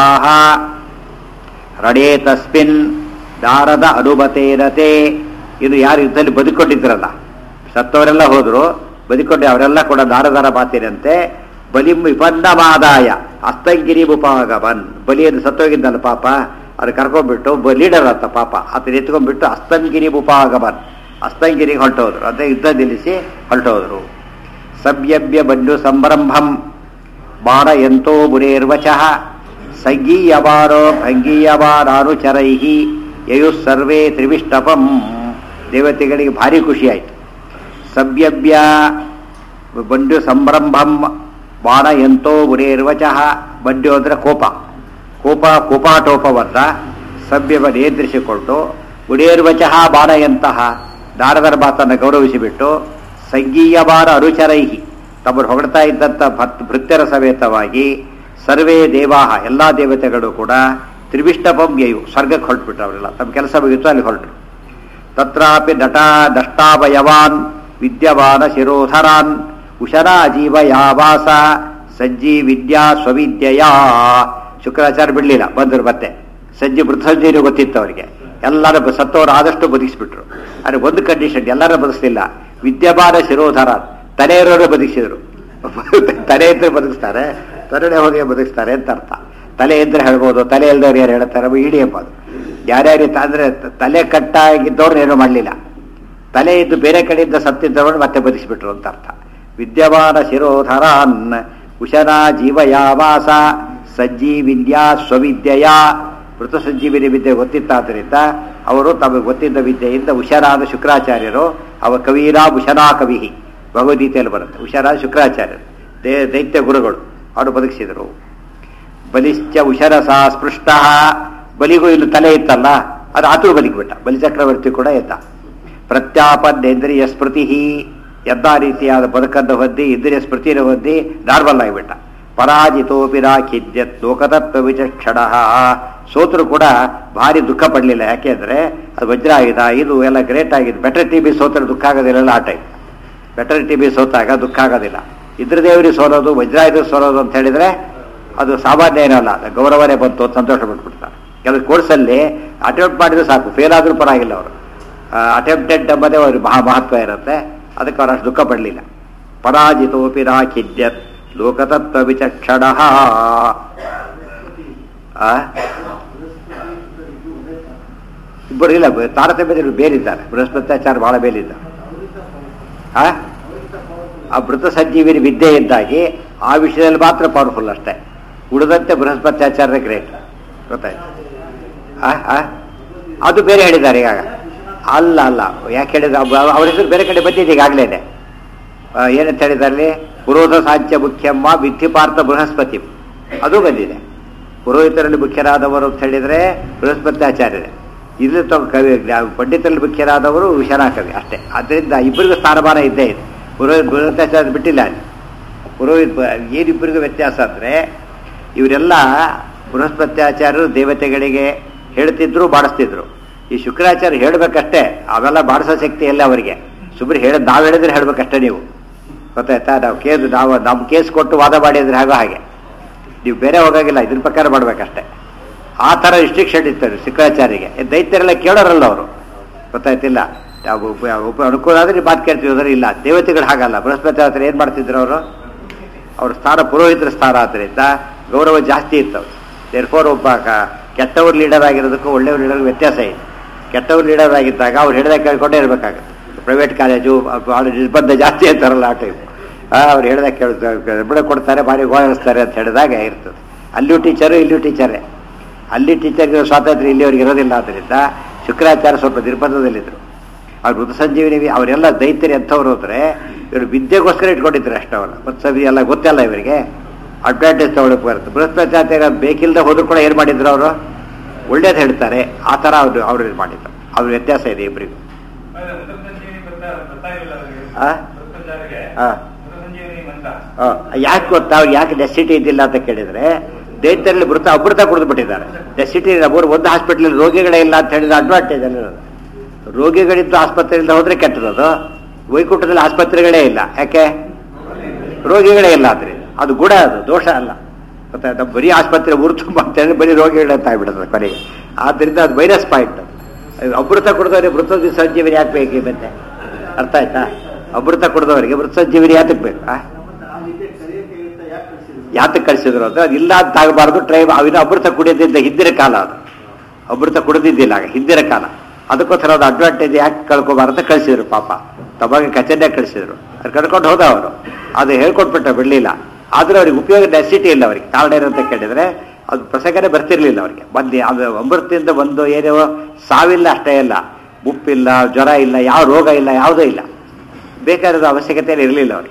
ರಣೇ ತಸ್ಮಿನ್ ನಾರದ ಅನುಮತೇನತೆ ಇದು ಯಾರು ಯುದ್ಧದಲ್ಲಿ ಬದುಕೊಂಡಿದ್ರಲ್ಲ ಸತ್ತವರೆಲ್ಲ ಹೋದ್ರು ಬದುಕೊಂಡು ಅವರೆಲ್ಲ ಕೂಡ ನಾರದರ ಮಾತಿನಂತೆ ಬಲಿಂ ವಿಪನ್ನಮಾದಾಯ ಅಸ್ತಂಗಿರಿ ಉಪಗಮನ್ ಬಲಿಯನ್ನು ಸತ್ತೋಗಿದ್ದಲ್ಲ ಪಾಪ ಅದು ಕರ್ಕೊಂಡ್ಬಿಟ್ಟು ಲೀಡರ್ ಅಂತ ಪಾಪ ಆತನ ಎತ್ಕೊಂಡ್ಬಿಟ್ಟು ಅಸ್ತಂಗಿರಿ ಉಪಾಗಮನ್ ಅಸ್ತಂಗಿರಿಗೆ ಹೊರಟೋದ್ರು ಅದೇ ಯುದ್ಧ ನಿಲ್ಲಿಸಿ ಹೊರಟೋದ್ರು ಸವ್ಯವ್ಯ ಬಂಡು ಸಂರಂಭಂ ಬಾಣ ಎಂತೋ ಮುನೇರ್ವಚಃ ಸಂಗೀಯವಾರೋ ಭಂಗೀಯವಾರಾನುಚರೈ ಯಯು ಸರ್ವೇ ತ್ರಿವಿಷ್ಟಪಂ ದೇವತೆಗಳಿಗೆ ಭಾರಿ ಖುಷಿ ಆಯಿತು ಸವ್ಯವ್ಯ ಬಂಡು ಸಂರಂಭಂ ಬಾಣ ಎಂತೋ ಮುನೇರ್ವಚಃ ಬಂಡು ಅಂದರೆ ಕೋಪ ಕೋಪ ಕೋಪಾಟೋಪವನ್ನ ಸಭ್ಯವ ನಿಯಂತ್ರಿಸಿಕೊಂಡು ಉಡೇರ್ವಚಃ ಬಾಣಯಂತಹ ನಾರದರ ಮಾತನ್ನು ಗೌರವಿಸಿಬಿಟ್ಟು ಸಂಗೀಯವಾರ ಅನುಚರೈಹಿ ತಮ್ಮನ್ನು ಹೊಗಳ್ತಾ ಇದ್ದಂಥ ಭತ್ ಭೃತ್ಯರ ಸಮೇತವಾಗಿ ಸರ್ವೇ ದೇವಾಹ ಎಲ್ಲ ದೇವತೆಗಳು ಕೂಡ ತ್ರಿವಿಷ್ಟಪಂ ಯಯು ಸ್ವರ್ಗಕ್ಕೆ ಹೊರಟ್ಬಿಟ್ರು ಅವರೆಲ್ಲ ತಮ್ಮ ಕೆಲಸ ಮುಗಿತು ಅಲ್ಲಿ ಹೊರಟರು ತತ್ರಾಪಿ ನಟ ದಷ್ಟಾವಯವಾನ್ ವಿದ್ಯಮಾನ ಶಿರೋಧರಾನ್ ಉಶರಾ ಜೀವ ಯಾವಾಸ ಸಜ್ಜಿ ವಿದ್ಯಾ ಸ್ವವಿದ್ಯೆಯಾ ಶುಕ್ರಾಚಾರ್ಯ ಬಿಡ್ಲಿಲ್ಲ ಬಂದರು ಮತ್ತೆ ಸಜ್ಜಿ ಮೃತಸಂಜೀನು ಗೊತ್ತಿತ್ತು ಅವರಿಗೆ ಎಲ್ಲರೂ ಸತ್ತವರು ಆದಷ್ಟು ಬದುಕಿಸ್ಬಿಟ್ರು ಆದರೆ ಒಂದು ಕಂಡೀಷನ್ ಎಲ್ಲರೂ ಬದುಕಿಸ್ಲಿಲ್ಲ ವಿದ್ಯಮಾನ ಶಿರೋಧರ ತಲೆ ಇರೋರು ಬದುಕಿಸಿದ್ರು ತಲೆ ಇದ್ರೆ ಬದುಕಿಸ್ತಾರೆ ತರಡೆ ಹೋಗಿ ಬದುಕಿಸ್ತಾರೆ ಅಂತ ಅರ್ಥ ತಲೆ ಇದ್ರೆ ಹೇಳ್ಬೋದು ತಲೆ ಇಲ್ದವ್ರು ಯಾರು ಹೇಳ್ತಾರೆ ಇಡೀ ಎಂಬುದು ಯಾರ್ಯಾರು ಅಂದ್ರೆ ತಲೆ ಕಟ್ಟಾಗಿದ್ದವ್ರು ಏನೂ ಮಾಡಲಿಲ್ಲ ತಲೆ ಇದ್ದು ಬೇರೆ ಕಡೆಯಿಂದ ಸತ್ತಿದ್ದವನು ಮತ್ತೆ ಬದುಕಿಸ್ಬಿಟ್ರು ಅಂತ ಅರ್ಥ ವಿದ್ಯಮಾನ ಶಿರೋಧರಾನ್ ಉಶನಾ ಜೀವಯಾವಾಸ ಸಜ್ಜೀವಿದ್ಯಾ ಸ್ವವಿದ್ಯೆಯ ಮೃತ ಸಂಜೀವಿನಿ ವಿದ್ಯೆ ಗೊತ್ತಿತ್ತಾದ್ದರಿಂದ ಅವರು ತಮಗೆ ಗೊತ್ತಿದ್ದ ವಿದ್ಯೆಯಿಂದ ಉಶರಾದ ಶುಕ್ರಾಚಾರ್ಯರು ಅವ ಕವೀರಾ ಉಶನಾ ಕವಿ ಭಗವದ್ಗೀತೆಯಲ್ಲಿ ಬರುತ್ತೆ ಉಶರಾ ಶುಕ್ರಾಚಾರ್ಯರು ದೇ ದೈತ್ಯ ಗುರುಗಳು ಅವರು ಬದುಕಿಸಿದರು ಬಲಿಶ್ಚ ಉಶರಸ ಸ್ಪೃಷ್ಟ ಬಲಿಗೂ ಇನ್ನು ತಲೆ ಇತ್ತಲ್ಲ ಅದು ಆತುರು ಬಲಿಕ್ಬಿಟ್ಟ ಬಲಿಚಕ್ರವರ್ತಿ ಕೂಡ ಎದ್ದ ಪ್ರತ್ಯಾಪನ್ನೇಂದ್ರಿಯ ಸ್ಮೃತಿ ಎದ್ದ ರೀತಿಯಾದ ಬದುಕನ್ನು ಹೊಂದಿ ಇಂದ್ರಿಯ ಸ್ಮೃತಿಯನ್ನು ಹೊಂದಿ ನಾರ್ಮಲ್ ಆಗಿಬಿಟ್ಟ ಪರಾಜಿತೋಪಿ ರಾಖಿದ್ಯತ್ ಲೋಕತತ್ವ ವಿಚಕ್ಷಣ ಸೋತರು ಕೂಡ ಭಾರಿ ದುಃಖ ಪಡಲಿಲ್ಲ ಯಾಕೆಂದ್ರೆ ಅದು ವಜ್ರ ಆಗಿದೆ ಇದು ಎಲ್ಲ ಗ್ರೇಟ್ ಆಗಿದೆ ಬೆಟರ್ ಟಿ ಬಿ ಸೋತರೆ ದುಃಖ ಆಗೋದಿಲ್ಲ ಆ ಟೈಮ್ ಬೆಟರ್ ಟಿ ಬಿ ಸೋತಾಗ ದುಃಖ ಆಗೋದಿಲ್ಲ ಇದ್ರದೇವರಿ ಸೋಲೋದು ವಜ್ರ ಇದು ಸೋಲೋದು ಅಂತ ಹೇಳಿದ್ರೆ ಅದು ಸಾಮಾನ್ಯ ಏನಲ್ಲ ಅದು ಗೌರವನೇ ಬಂತು ಅಂತ ಸಂತೋಷ ಪಟ್ಬಿಡ್ತಾರೆ ಕೆಲವು ಕೋರ್ಸಲ್ಲಿ ಅಟೆಂಪ್ಟ್ ಮಾಡಿದ್ರೆ ಸಾಕು ಫೇಲ್ ಆದ್ರೂ ಪರವಾಗಿಲ್ಲ ಅವರು ಅಟೆಂಪ್ಟೆಡ್ ಎಂಬುದೇ ಅವ್ರಿಗೆ ಮಹಾ ಮಹತ್ವ ಇರುತ್ತೆ ಅದಕ್ಕೆ ಅವ್ರು ಅಷ್ಟು ದುಃಖ ಪಡಲಿಲ್ಲ ಪರಾಜಿತೋಪಿ ರಾಖಿದ್ಯತ್ ಲೋಕತತ್ವ ವಿಚಕ್ಷಣ ಇಬ್ಬರು ಇಲ್ಲ ತಾರತಮ್ಯದಲ್ಲಿ ಬೇರಿದ್ದಾರೆ ಬೃಹಸ್ಪತ್ಯಾಚಾರ ಬಹಳ ಬೇಲಿದ್ದ ಆ ಆ ಮೃತ ಸಂಜೀವಿನಿ ವಿದ್ಯೆ ಇದ್ದಾಗಿ ಆ ವಿಷಯದಲ್ಲಿ ಮಾತ್ರ ಪವರ್ಫುಲ್ ಅಷ್ಟೇ ಉಳಿದಂತೆ ಬೃಹಸ್ಪತ್ಯಾಚಾರ್ಯ ಗ್ರೇಟ್ ಗೊತ್ತಾಯ್ತು ಆ ಆ? ಅದು ಬೇರೆ ಹೇಳಿದ್ದಾರೆ ಈಗ ಅಲ್ಲ ಅಲ್ಲ ಯಾಕೆ ಹೇಳಿದ ಅವ್ರ ಹೆಸರು ಬೇರೆ ಕಡೆ ಬಂದಿದೆ ಈಗಾಗಲೇ ಏನಂತ ಹೇಳಿದಲ್ಲಿ ಪುರೋಧ ಸಾಂಚ್ಯ ಮುಖ್ಯಮ್ಮ ವಿದ್ಯುಪಾರ್ಥ ಬೃಹಸ್ಪತಿ ಅದು ಬಂದಿದೆ ಪುರೋಹಿತರಲ್ಲಿ ಮುಖ್ಯರಾದವರು ಅಂತ ಹೇಳಿದ್ರೆ ಬೃಹಸ್ಪತ್ಯಾಚಾರ್ಯರೇ ಇಲ್ಲಿ ತಗೊ ಕವಿ ಪಂಡಿತರಲ್ಲಿ ಮುಖ್ಯರಾದವರು ವಿಷನಾ ಕವಿ ಅಷ್ಟೇ ಅದರಿಂದ ಇಬ್ಬರಿಗೂ ಸ್ಥಾನಮಾನ ಇದ್ದೇ ಇದೆ ಪುರೋಹಿತ ಬೃಹಸ್ಪತ್ಯಾಚಾರ್ಯ ಬಿಟ್ಟಿಲ್ಲ ಅಲ್ಲಿ ಪುರೋಹಿತ ಏನಿಬ್ಬರಿಗೂ ವ್ಯತ್ಯಾಸ ಅಂದರೆ ಇವರೆಲ್ಲ ಬೃಹಸ್ಪತ್ಯಾಚಾರ್ಯರು ದೇವತೆಗಳಿಗೆ ಹೇಳ್ತಿದ್ರು ಮಾಡಿಸ್ತಿದ್ರು ಈ ಶುಕ್ರಾಚಾರ್ಯ ಹೇಳ್ಬೇಕಷ್ಟೇ ಅವೆಲ್ಲ ಮಾಡಿಸೋ ಶಕ್ತಿ ಇಲ್ಲ ಅವರಿಗೆ ಸುಮ್ಮನೆ ಹೇಳ ನಾವು ಹೇಳಿದ್ರೆ ಹೇಳ್ಬೇಕಷ್ಟೇ ನೀವು ಗೊತ್ತಾಯ್ತಾ ನಾವು ಕೇಸ್ ನಾವು ನಮ್ಮ ಕೇಸ್ ಕೊಟ್ಟು ವಾದ ಮಾಡಿದ್ರೆ ಹಾಗೋ ಹಾಗೆ ನೀವು ಬೇರೆ ಹೋಗಾಗಿಲ್ಲ ಇದ್ರ ಪ್ರಕಾರ ಮಾಡ್ಬೇಕಷ್ಟೇ ಆ ಥರ ರಿಸ್ಟ್ರಿಕ್ಷನ್ ಇರ್ತಾರೆ ಶುಕ್ರಾಚಾರ್ಯಗೆ ದೈತ್ಯರೆಲ್ಲ ಕೇಳೋರಲ್ಲ ಅವರು ಗೊತ್ತಾಯ್ತಿಲ್ಲ ನಾವು ಉಪ- ಉಪ ಅನುಕೂಲ ಆದರೆ ನೀವು ಮಾತು ಕೇಳ್ತೀವಿ ಅಂದ್ರೆ ಇಲ್ಲ ದೇವತೆಗಳು ಹಾಗಲ್ಲ ಬೃಹಸ್ಪತಿ ಹತ್ರ ಏನು ಮಾಡ್ತಿದ್ರು ಅವರು ಅವ್ರ ಸ್ಥಾನ ಪುರೋಹಿತರ ಸ್ಥಾನ ಆದ್ದರಿಂದ ಗೌರವ ಜಾಸ್ತಿ ಇತ್ತು ದೇರ್ಫೋರ್ ಒಬ್ಬ ಕ- ಕೆಟ್ಟವ್ರ ಲೀಡರ್ ಆಗಿರೋದಕ್ಕೂ ಒಳ್ಳೆಯವ್ರ ಲೀಡರ್ ವ್ಯತ್ಯಾಸ ಇದೆ ಕೆಟ್ಟವ್ರ ಲೀಡರ್ ಆಗಿದ್ದಾಗ ಅವ್ರು ಹೇಳಿದಾಗ ಕೇಳ್ಕೊಂಡೇ ಇರಬೇಕಾಗುತ್ತೆ ಪ್ರೈವೇಟ್ ಕಾಲೇಜು ಭಾಳ ನಿರ್ಬಂಧ ಜಾಸ್ತಿ ಅಂತಾರಲ್ಲ ಆ ಟೈಮ್ ಅವ್ರು ಹೇಳಿದಾಗ ಕೇಳ್ತಾರೆ ಬಿಡ ಕೊಡ್ತಾರೆ ಭಾರಿ ಗೋಳಿಸ್ತಾರೆ ಅಂತ ಹೇಳಿದಾಗ ಇರ್ತದೆ ಅಲ್ಲಿಯೂ ಟೀಚರು ಇಲ್ಲಿಯೂ ಟೀಚರೇ ಅಲ್ಲಿ ಟೀಚರ್ಗೆ ಸ್ವಾತಂತ್ರ್ಯ ಇಲ್ಲಿಯವ್ರಿಗೆ ಇರೋದಿಲ್ಲ ಆದ್ದರಿಂದ ಶುಕ್ರಾಚಾರ್ಯ ಸ್ವಲ್ಪ ನಿರ್ಬಂಧದಲ್ಲಿದ್ದರು ಅವ್ರು ಮೃತ ಸಂಜೀವಿನಿ ಅವರೆಲ್ಲ ದೈತ್ಯರು ಎಂಥವ್ರು ಅಂದರೆ ಇವರು ವಿದ್ಯೆಗೋಸ್ಕರ ಇಟ್ಕೊಂಡಿದ್ರು ಅಷ್ಟೇ ಅವರು ಮತ್ತು ಸವಿ ಎಲ್ಲ ಗೊತ್ತಲ್ಲ ಇವರಿಗೆ ಅಡ್ವಾಂಟೇಜ್ ತಗೊಳಕ್ ಬರುತ್ತೆ ಬೃಹಸ್ಪತ್ಯಾಚಾರ್ಯ ಬೇಕಿಲ್ಲದೆ ಹೋದ್ರು ಕೂಡ ಏನು ಮಾಡಿದ್ರು ಅವರು ಒಳ್ಳೇದು ಹೇಳ್ತಾರೆ ಆ ಥರ ಅವರು ಅವ್ರು ಇದು ಮಾಡಿದ್ರು ಅವ್ರ ವ್ಯತ್ಯಾಸ ಇದೆ ಇಬ್ಬರಿಗೂ ಆ? ಆ. ಯಾಕೆ ಗೊತ್ತಾ ಅವ್ರು ಯಾಕೆ ನೆಸಿಟಿ ಇದ್ದಿಲ್ಲ ಅಂತ ಕೇಳಿದ್ರೆ ದೈತ್ಯರಲ್ಲಿ ಮೃತ ಅಮೃತ ಕುಡಿದು ಬಿಟ್ಟಿದ್ದಾರೆ ನೆಸಿಟಿ ಅವರು ಒಂದು ಹಾಸ್ಪಿಟಲ್ ರೋಗಿಗಳೇ ಇಲ್ಲ ಅಂತ ಹೇಳಿದ್ರೆ ಅಡ್ವಾಂಟೇಜ್ ಅಲ್ಲಿರೋದು ರೋಗಿಗಳಿದ್ದು ಆಸ್ಪತ್ರೆಯಿಂದ ಹೋದ್ರೆ ಕೆಟ್ಟದದು ವೈಕುಂಠದಲ್ಲಿ ಆಸ್ಪತ್ರೆಗಳೇ ಇಲ್ಲ ಯಾಕೆ ರೋಗಿಗಳೇ ಇಲ್ಲ ಆದ್ರೆ ಅದು ಗುಣ ಅದು ದೋಷ ಅಲ್ಲ ಮತ್ತೆ ನಮ್ಮ ಬರೀ ಆಸ್ಪತ್ರೆ ಊರು ತುಂಬ ಅಂತ ಹೇಳಿದ್ರೆ ಬರೀ ರೋಗಿಗಳೇ ಅಂತ ಆಗ್ಬಿಡುತ್ತೆ ಕೊನೆಗೆ ಆದ್ರಿಂದ ಅದು ವೈರಸ್ ಪಾಯಿಂಟ್ ಅದು ಅಮೃತ ಕುಡಿದವರಿಗೆ ಮೃತ ಸಂಜೀವಿನಿ ಯಾಕೆ ಬೇಕು ಮತ್ತೆ ಅರ್ಥ ಆಯ್ತಾ ಅಮೃತ ಕುಡಿದವರಿಗೆ ಮೃತ ಸಂಜೀವಿನಿ ಯಾತಕ್ಕೆ ಬೇಕು ಆ? ಯಾತಕ್ಕೆ ಕಳಿಸಿದ್ರು ಅಂದ್ರೆ ಅದು ಇಲ್ಲ ಅಂತ ಆಗಬಾರ್ದು ಟ್ರೈ ಅವಿನ ಅಮೃತ ಕುಡಿಯೋದ್ರಿಂದ ಹಿಂದಿನ ಕಾಲ ಅದು ಅಮೃತ ಕುಡಿದಿದ್ದಿಲ್ಲ ಆಗ ಹಿಂದಿನ ಕಾಲ ಅದಕ್ಕೋಸ್ಕರ ಅದು ಅಡ್ವಾಂಟೇಜ್ ಯಾಕೆ ಕಳ್ಕೊಬಾರ್ದು ಅಂತ ಕಳಿಸಿದ್ರು ಪಾಪ ತಮಗೆ ಕಚೇರಿಯಾಗ ಕಳಿಸಿದ್ರು ಅದು ಕರ್ಕೊಂಡು ಹೋದ ಅವರು ಅದು ಹೇಳ್ಕೊಟ್ಬಿಟ್ಟ ಬಿಡಲಿಲ್ಲ ಆದ್ರೆ ಅವ್ರಿಗೆ ಉಪಯೋಗ ನೆಸಿಟಿ ಇಲ್ಲ ಅವರಿಗೆ ಕಾರಣ ಏನಂತ ಕೇಳಿದ್ರೆ ಅದು ಪ್ರಸಂಗನೇ ಬರ್ತಿರ್ಲಿಲ್ಲ ಅವರಿಗೆ ಬಂದು ಅದು ಅಮೃತದಿಂದ ಒಂದು ಏನೋ ಸಾವಿಲ್ಲ ಅಷ್ಟೇ ಇಲ್ಲ ಮುಪ್ಪಿಲ್ಲ ಜ್ವರ ಇಲ್ಲ ಯಾವ ರೋಗ ಇಲ್ಲ ಯಾವುದೂ ಇಲ್ಲ ಬೇಕಾದ ಅವಶ್ಯಕತೆ ಇರಲಿಲ್ಲ ಅವರಿಗೆ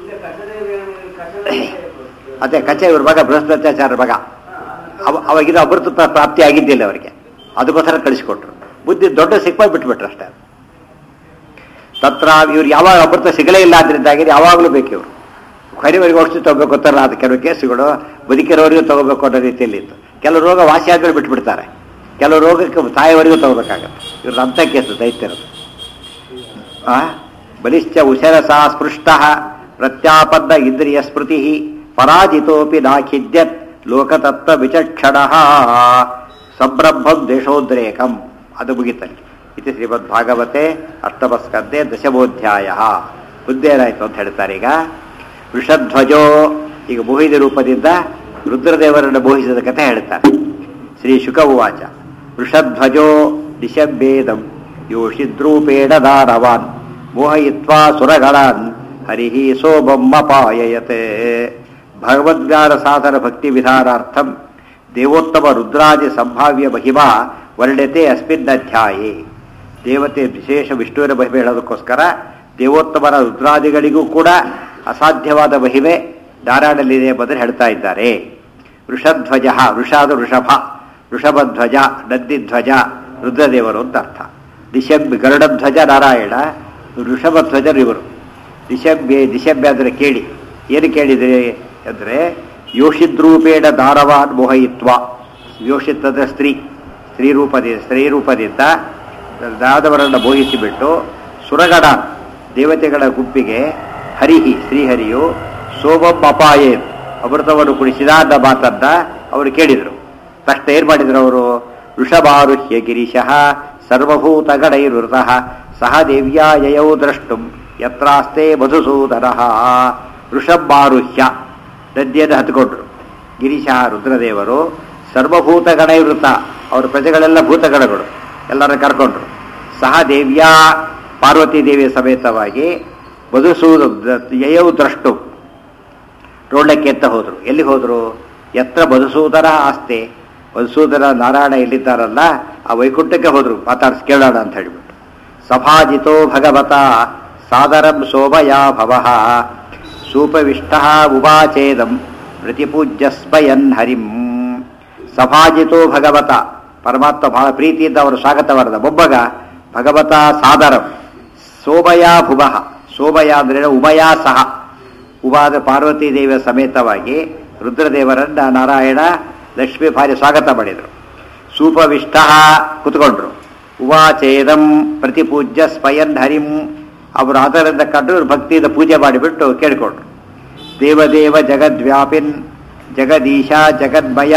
ಅದೇ ಕಚೆ ಇವ್ರ ಮಗ ಬೃಹಸ್ಪತ್ಯಾಚಾರ್ಯ ಮಗ ಅವ ಅವಾಗಿನ ಅಮೃತ ಪ್ರ- ಪ್ರಾಪ್ತಿ ಆಗಿದ್ದಿಲ್ಲ ಅವರಿಗೆ ಅದಕ್ಕೋಸ್ಕರ ಕಳಿಸಿಕೊಟ್ರು ಬುದ್ಧಿ ದೊಡ್ಡ ಸಿಕ್ಕೋಗಿ ಬಿಟ್ಬಿಟ್ರು ಅಷ್ಟೇ ತತ್ರ ಇವ್ರು ಯಾವಾಗ ಅಮೃತ ಸಿಗಲೇ ಇಲ್ಲ ಅದರಿಂದಾಗಿ ಯಾವಾಗಲೂ ಬೇಕು ಇವರು ಕರಿವರೆಗೆ ಔಷಧಿ ತಗೋಬೇಕು ಅಂತಾರಲ್ಲ ಅದು ಕೆಲವು ಕೇಸುಗಳು ಬದುಕಿರೋರಿಗೂ ತಗೋಬೇಕು ಅನ್ನೋ ರೀತಿಯಲ್ಲಿ ಇತ್ತು ಕೆಲವು ರೋಗ ವಾಸಿ ಆದ್ಮೇಲೆ ಬಿಟ್ಬಿಡ್ತಾರೆ ಕೆಲವು ರೋಗಕ್ಕೆ ತಾಯಿವರೆಗೂ ತಗೋಬೇಕಾಗತ್ತೆ ಇವ್ರದ್ದು ಅಂಥ ಕೇಸು ದೈತ್ಯರದು ಆ? ಬಲಿಶ್ಚ ಉಶರಸ ಸ್ಪೃಷ್ಟ ಪ್ರತ್ಯಾಪನ್ನ ಇಂದ್ರಿಯ ಸ್ಮೃತಿ ಪರಾಜಿತೋಪಿ ನಾಖಿದ್ಯತ್ ಲೋಕತತ್ವ ವಿಚಕ್ಷಣ ಸಂಭ್ರಮಂ ದೇಶೋದ್ರೇಕಂ ಅದು ಮುಗಿತಲ್ಲಿ ಇದು ಶ್ರೀಮದ್ ಭಾಗವತೆ ಅಷ್ಟಮಸ್ಕಂದೆ ದಶಮೋಧ್ಯಾಯ ಬುದ್ಧೇನಾಯ್ತು ಅಂತ ಹೇಳ್ತಾರೆ ಈಗ ವೃಷಧ್ವಜೋ ಈಗ ಮೋಹಿದ ರೂಪದಿಂದ ರುದ್ರದೇವರನ್ನು ಮೋಹಿಸಿದ ಕಥೆ ಹೇಳ್ತಾರೆ ಶ್ರೀ ಶುಕ ಉವಾಚ ವೃಷಧ್ವಜೋ ನಿಶಬ್ಬೇದಂ ಯೋಷಿದ್ರೂಪೇಣ ದಾನವಾನ್ ಮೋಹಯಿತ್ವಾ ಸುರಗಳಾನ್ ಹರಿ ಸೋಮಮ್ಮಪಾಯಯತೆ ಭಗವದ್ಗಾರ ಸಾಧನ ಭಕ್ತಿ ವಿಧಾನಾರ್ಥಂ ದೇವೋತ್ತಮ ರುದ್ರಾದಿ ಸಂಭಾವ್ಯ ಮಹಿಮಾ ವರ್ಣ್ಯತೆ ಅಸ್ಮಿನ್ ಅಧ್ಯಾಯೇ ದೇವತೆ ವಿಶೇಷ ವಿಷ್ಣುವಿನ ಮಹಿಮೆ ಹೇಳೋದಕ್ಕೋಸ್ಕರ ದೇವೋತ್ತಮರ ರುದ್ರಾದಿಗಳಿಗೂ ಕೂಡ ಅಸಾಧ್ಯವಾದ ಮಹಿಮೆ ನಾರಾಯಣಲ್ಲಿದೆ ಎಂಬುದನ್ನು ಹೇಳ್ತಾ ಇದ್ದಾರೆ ವೃಷಧ್ವಜ ವೃಷಾದ ವೃಷಭ ವೃಷಭಧ್ವಜ ನಂದಿಧ್ವಜ ರುದ್ರದೇವರು ಅಂತ ಅರ್ಥ ದಿಶಭ್ಯ ಗರುಡಧ್ವಜ ನಾರಾಯಣ ಋಷಭಧ್ವಜರು ಇವರು ದಿಶಭ್ಯ ದಿಶಭ್ಯ ಅಂದರೆ ಕೇಳಿ ಏನು ಕೇಳಿದರೆ ಅಂದರೆ ಯೋಷಿದ್ರೂಪೇಣ ದಾರವಾನ್ ಮೋಹಯಿತ್ವ ಯೋಷಿತ್ ಅಂದರೆ ಸ್ತ್ರೀ ಸ್ತ್ರೀ ರೂಪದಿಂದ ಸ್ತ್ರೀ ರೂಪದಿಂದ ದಾದವರನ್ನು ಮೋಹಿಸಿಬಿಟ್ಟು ಸುರಗಣ ದೇವತೆಗಳ ಗುಂಪಿಗೆ ಹರಿಹಿ ಶ್ರೀಹರಿಯು ಸೋಮಂ ಅಪಾಯೇ ಅಮೃತವನ್ನು ಕುಡಿಸಿದ ಅಂತ ಮಾತನ್ನ ಅವರು ಕೇಳಿದರು ತಕ್ಷಣ ಏನು ಮಾಡಿದ್ರು ಅವರು ವೃಷಭಾರುಹ್ಯ ಗಿರೀಶಃ ಸರ್ವಭೂತಗಣೈರುತಃ ಸಹ ದೇವ್ಯಾ ಯಯೌ ದ್ರಷ್ಟುಂ ಯತ್ರಾಸ್ತೆ ಮಧುಸೂದನಃ ವೃಷಭಾರುಹ್ಯ ನದಿಯನ್ನು ಹತ್ಕೊಂಡ್ರು ಗಿರೀಶ ರುದ್ರದೇವರು ಸರ್ವಭೂತಗಣೈವೃತ ಅವ್ರ ಪ್ರಜೆಗಳೆಲ್ಲ ಭೂತಗಣಗಳು ಎಲ್ಲರ ಕರ್ಕೊಂಡ್ರು ಸಹ ದೇವ್ಯಾ ಪಾರ್ವತಿ ದೇವಿಯ ಸಮೇತವಾಗಿ ಮಧುಸೂದ ಯಯೌ ದ್ರಷ್ಟು ರೋಡ್ಲಕ್ಕೆ ಎತ್ತ ಹೋದ್ರು ಎಲ್ಲಿ ಹೋದ್ರು ಎತ್ರ ಮಧುಸೂದನ ಆಸ್ತೆ ಮಧುಸೂದನ ನಾರಾಯಣ ಎಲ್ಲಿದ್ದಾರಲ್ಲ ಆ ವೈಕುಂಠಕ್ಕೆ ಹೋದ್ರು ಮಾತಾಡ್ಸಿ ಕೇಳೋಣ ಅಂತ ಹೇಳಿಬಿಟ್ಟು ಸಭಾಜಿತೋ ಭಗವತ ಸಾದರಂ ಶೋಭಯಾ ಭವಃ ಸೂಪವಿಷ್ಟ ಉವಾಚೇದಂ ಪ್ರತಿಪೂಜ್ಯಸ್ಮಯನ್ ಹರಿಂ ಸಭಾಜಿತೋ ಭಗವತ ಪರಮಾತ್ಮ ಬಹಳ ಪ್ರೀತಿಯಿಂದ ಅವರು ಸ್ವಾಗತ ಮಾಡಿದ ಮೊಬ್ಬಗ ಭಗವತ ಸಾದರಂ ಸೋಮಯ ಭುವಃ ಸೋಮಯ ಅಂದ್ರೆ ಉಮಯ ಸಹ ಉಮಾದ ಪಾರ್ವತಿ ದೇವಿಯ ಸಮೇತವಾಗಿ ರುದ್ರದೇವರನ್ನ ನಾರಾಯಣ ಲಕ್ಷ್ಮೀ ಭಾರಿ ಸ್ವಾಗತ ಮಾಡಿದರು ಸೂಪವಿಷ್ಟ ಕುತ್ಕೊಂಡ್ರು ಉವಾಚೇದಂ ಪ್ರತಿಪೂಜ್ಯ ಸ್ವಯನ್ ಹರಿಂ ಅವರು ಅದರಿಂದ ಕಂಡು ಇವ್ರು ಭಕ್ತಿಯಿಂದ ಪೂಜೆ ಮಾಡಿಬಿಟ್ಟು ಕೇಳಿಕೊಂಡ್ರು ದೇವದೇವ ಜಗದ್ವ್ಯಾಪಿನ್ ಜಗದೀಶ ಜಗನ್ಮಯ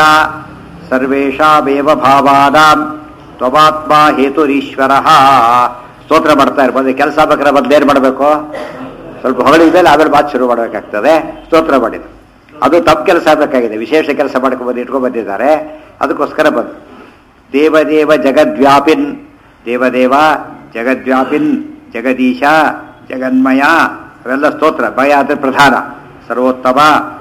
ಸರ್ವೇಷಾಮೇವ ಭಾವಾನಾಂ ತ್ವಮಾತ್ಮ ಹೇತುರೀಶ್ವರ ಸ್ತೋತ್ರ ಮಾಡ್ತಾ ಇರ್ಬೋದು ಕೆಲಸ ಬೇಕಾದ್ರೆ ಮೊದಲು ಏನು ಮಾಡಬೇಕು ಸ್ವಲ್ಪ ಹೊಗಳಿದ ಮೇಲೆ ಆಮೇಲೆ ಮಾತು ಶುರು ಮಾಡಬೇಕಾಗ್ತದೆ ಸ್ತೋತ್ರ ಮಾಡಿದ್ರು ಅದು ತಪ್ಪು ಕೆಲಸ ಆಗಬೇಕಾಗಿದೆ ವಿಶೇಷ ಕೆಲಸ ಮಾಡ್ಕೊಂಡು ಇಟ್ಕೊಂಡು ಬಂದಿದ್ದಾರೆ ಅದಕ್ಕೋಸ್ಕರ ಬಂದು ದೇವದೇವ ಜಗದ್ವ್ಯಾಪಿನ್ ದೇವದೇವ ಜಗದ್ವ್ಯಾಪಿನ್ ಜಗದೀಶ ಜಗನ್ಮಯ ಅವೆಲ್ಲ ಸ್ತೋತ್ರ ಭಯ ಅಂದರೆ ಪ್ರಧಾನ ಸರ್ವೋತ್ತಮ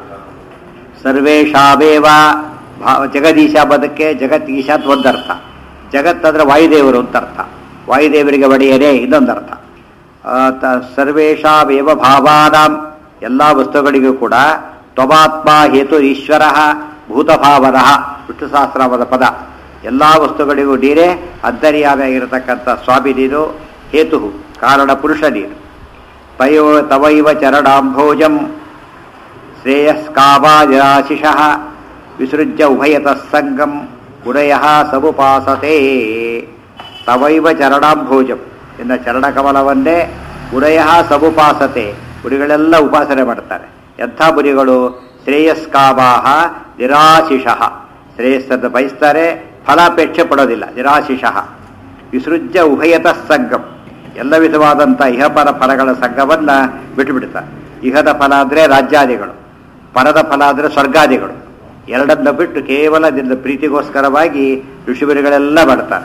ಸರ್ವೇಶಾವೇವ ಭಾ- ಜಗದೀಶ ಪದಕ್ಕೆ ಜಗತ್ಗೀಶ ಅಂತ ಒಂದರ್ಥ ಜಗತ್ ಅಂದ್ರೆ ವಾಯುದೇವರು ಅಂತ ಅರ್ಥ ವಾಯುದೇವರಿಗೆ ಒಡೆಯರೇ ಇನ್ನೊಂದರ್ಥ ಆ, ತ- ಸರ್ವೇಷಾವೇವ ಭಾವಾನಾಂ ಎಲ್ಲ ವಸ್ತುಗಳಿಗೂ ಕೂಡ ತ್ವಮಾತ್ಮ ಹೇತು ಈಶ್ವರ ಭೂತಭಾವನ ವಿಷ್ಣು ಸಹಸ್ರನಾಮದ ಪದ ಎಲ್ಲ ವಸ್ತುಗಳಿಗೂ ನೀರೇ ಅಂತರ್ಯಾಮಿಯಾಗಿರತಕ್ಕಂಥ ಸ್ವಾಮಿ ನೀನು ಹೇತು ಕಾರಣ ಪುರುಷ ನೀನು ತಯೋ ತವೈವ ಚರಣಾಂಭೋಜಂ ಶ್ರೇಯಸ್ಕಾಮಾದಿರಾಶಿಷಃ ವಿಸೃಜ್ಯ ಉಭಯತಃ ಸಂಗಂ ಗುಣಯ ಸಬುಪಾಸತೆ ತವೈವ ಚರಣಾಂಭೋಜಂ ಇನ್ನು ಚರಣಕಮಲವನ್ನೇ ಗುಣಯ ಸಬುಪಾಸತೆ ಗುರಿಗಳೆಲ್ಲ ಉಪಾಸನೆ ಮಾಡ್ತಾರೆ ಎಂಥ ಗುರಿಗಳು ಶ್ರೇಯಸ್ಕಾಮಾಹ ನಿರಾಶಿಷಃ ಶ್ರೇಯಸ್ಸನ್ನು ಬಯಸ್ತಾರೆ ಫಲಾಪೇಕ್ಷೆ ಪಡೋದಿಲ್ಲ ನಿರಾಶಿಷಃ ವಿಸೃಜ್ಯ ಉಭಯತಃ ಸಂಗಂ ಎಲ್ಲ ವಿಧವಾದಂಥ ಇಹಪರ ಫಲಗಳ ಸಂಘವನ್ನು ಬಿಟ್ಟುಬಿಡ್ತಾರೆ ಇಹದ ಫಲ ಅಂದರೆ ರಾಜ್ಯಾದಿಗಳು ಪರದ ಫಲ ಅಂದರೆ ಸ್ವರ್ಗಾದಿಗಳು ಎರಡನ್ನ ಬಿಟ್ಟು ಕೇವಲ ನಿನ್ನ ಪ್ರೀತಿಗೋಸ್ಕರವಾಗಿ ಋಷಿವರಿಗಳೆಲ್ಲ ಮಾಡ್ತಾರೆ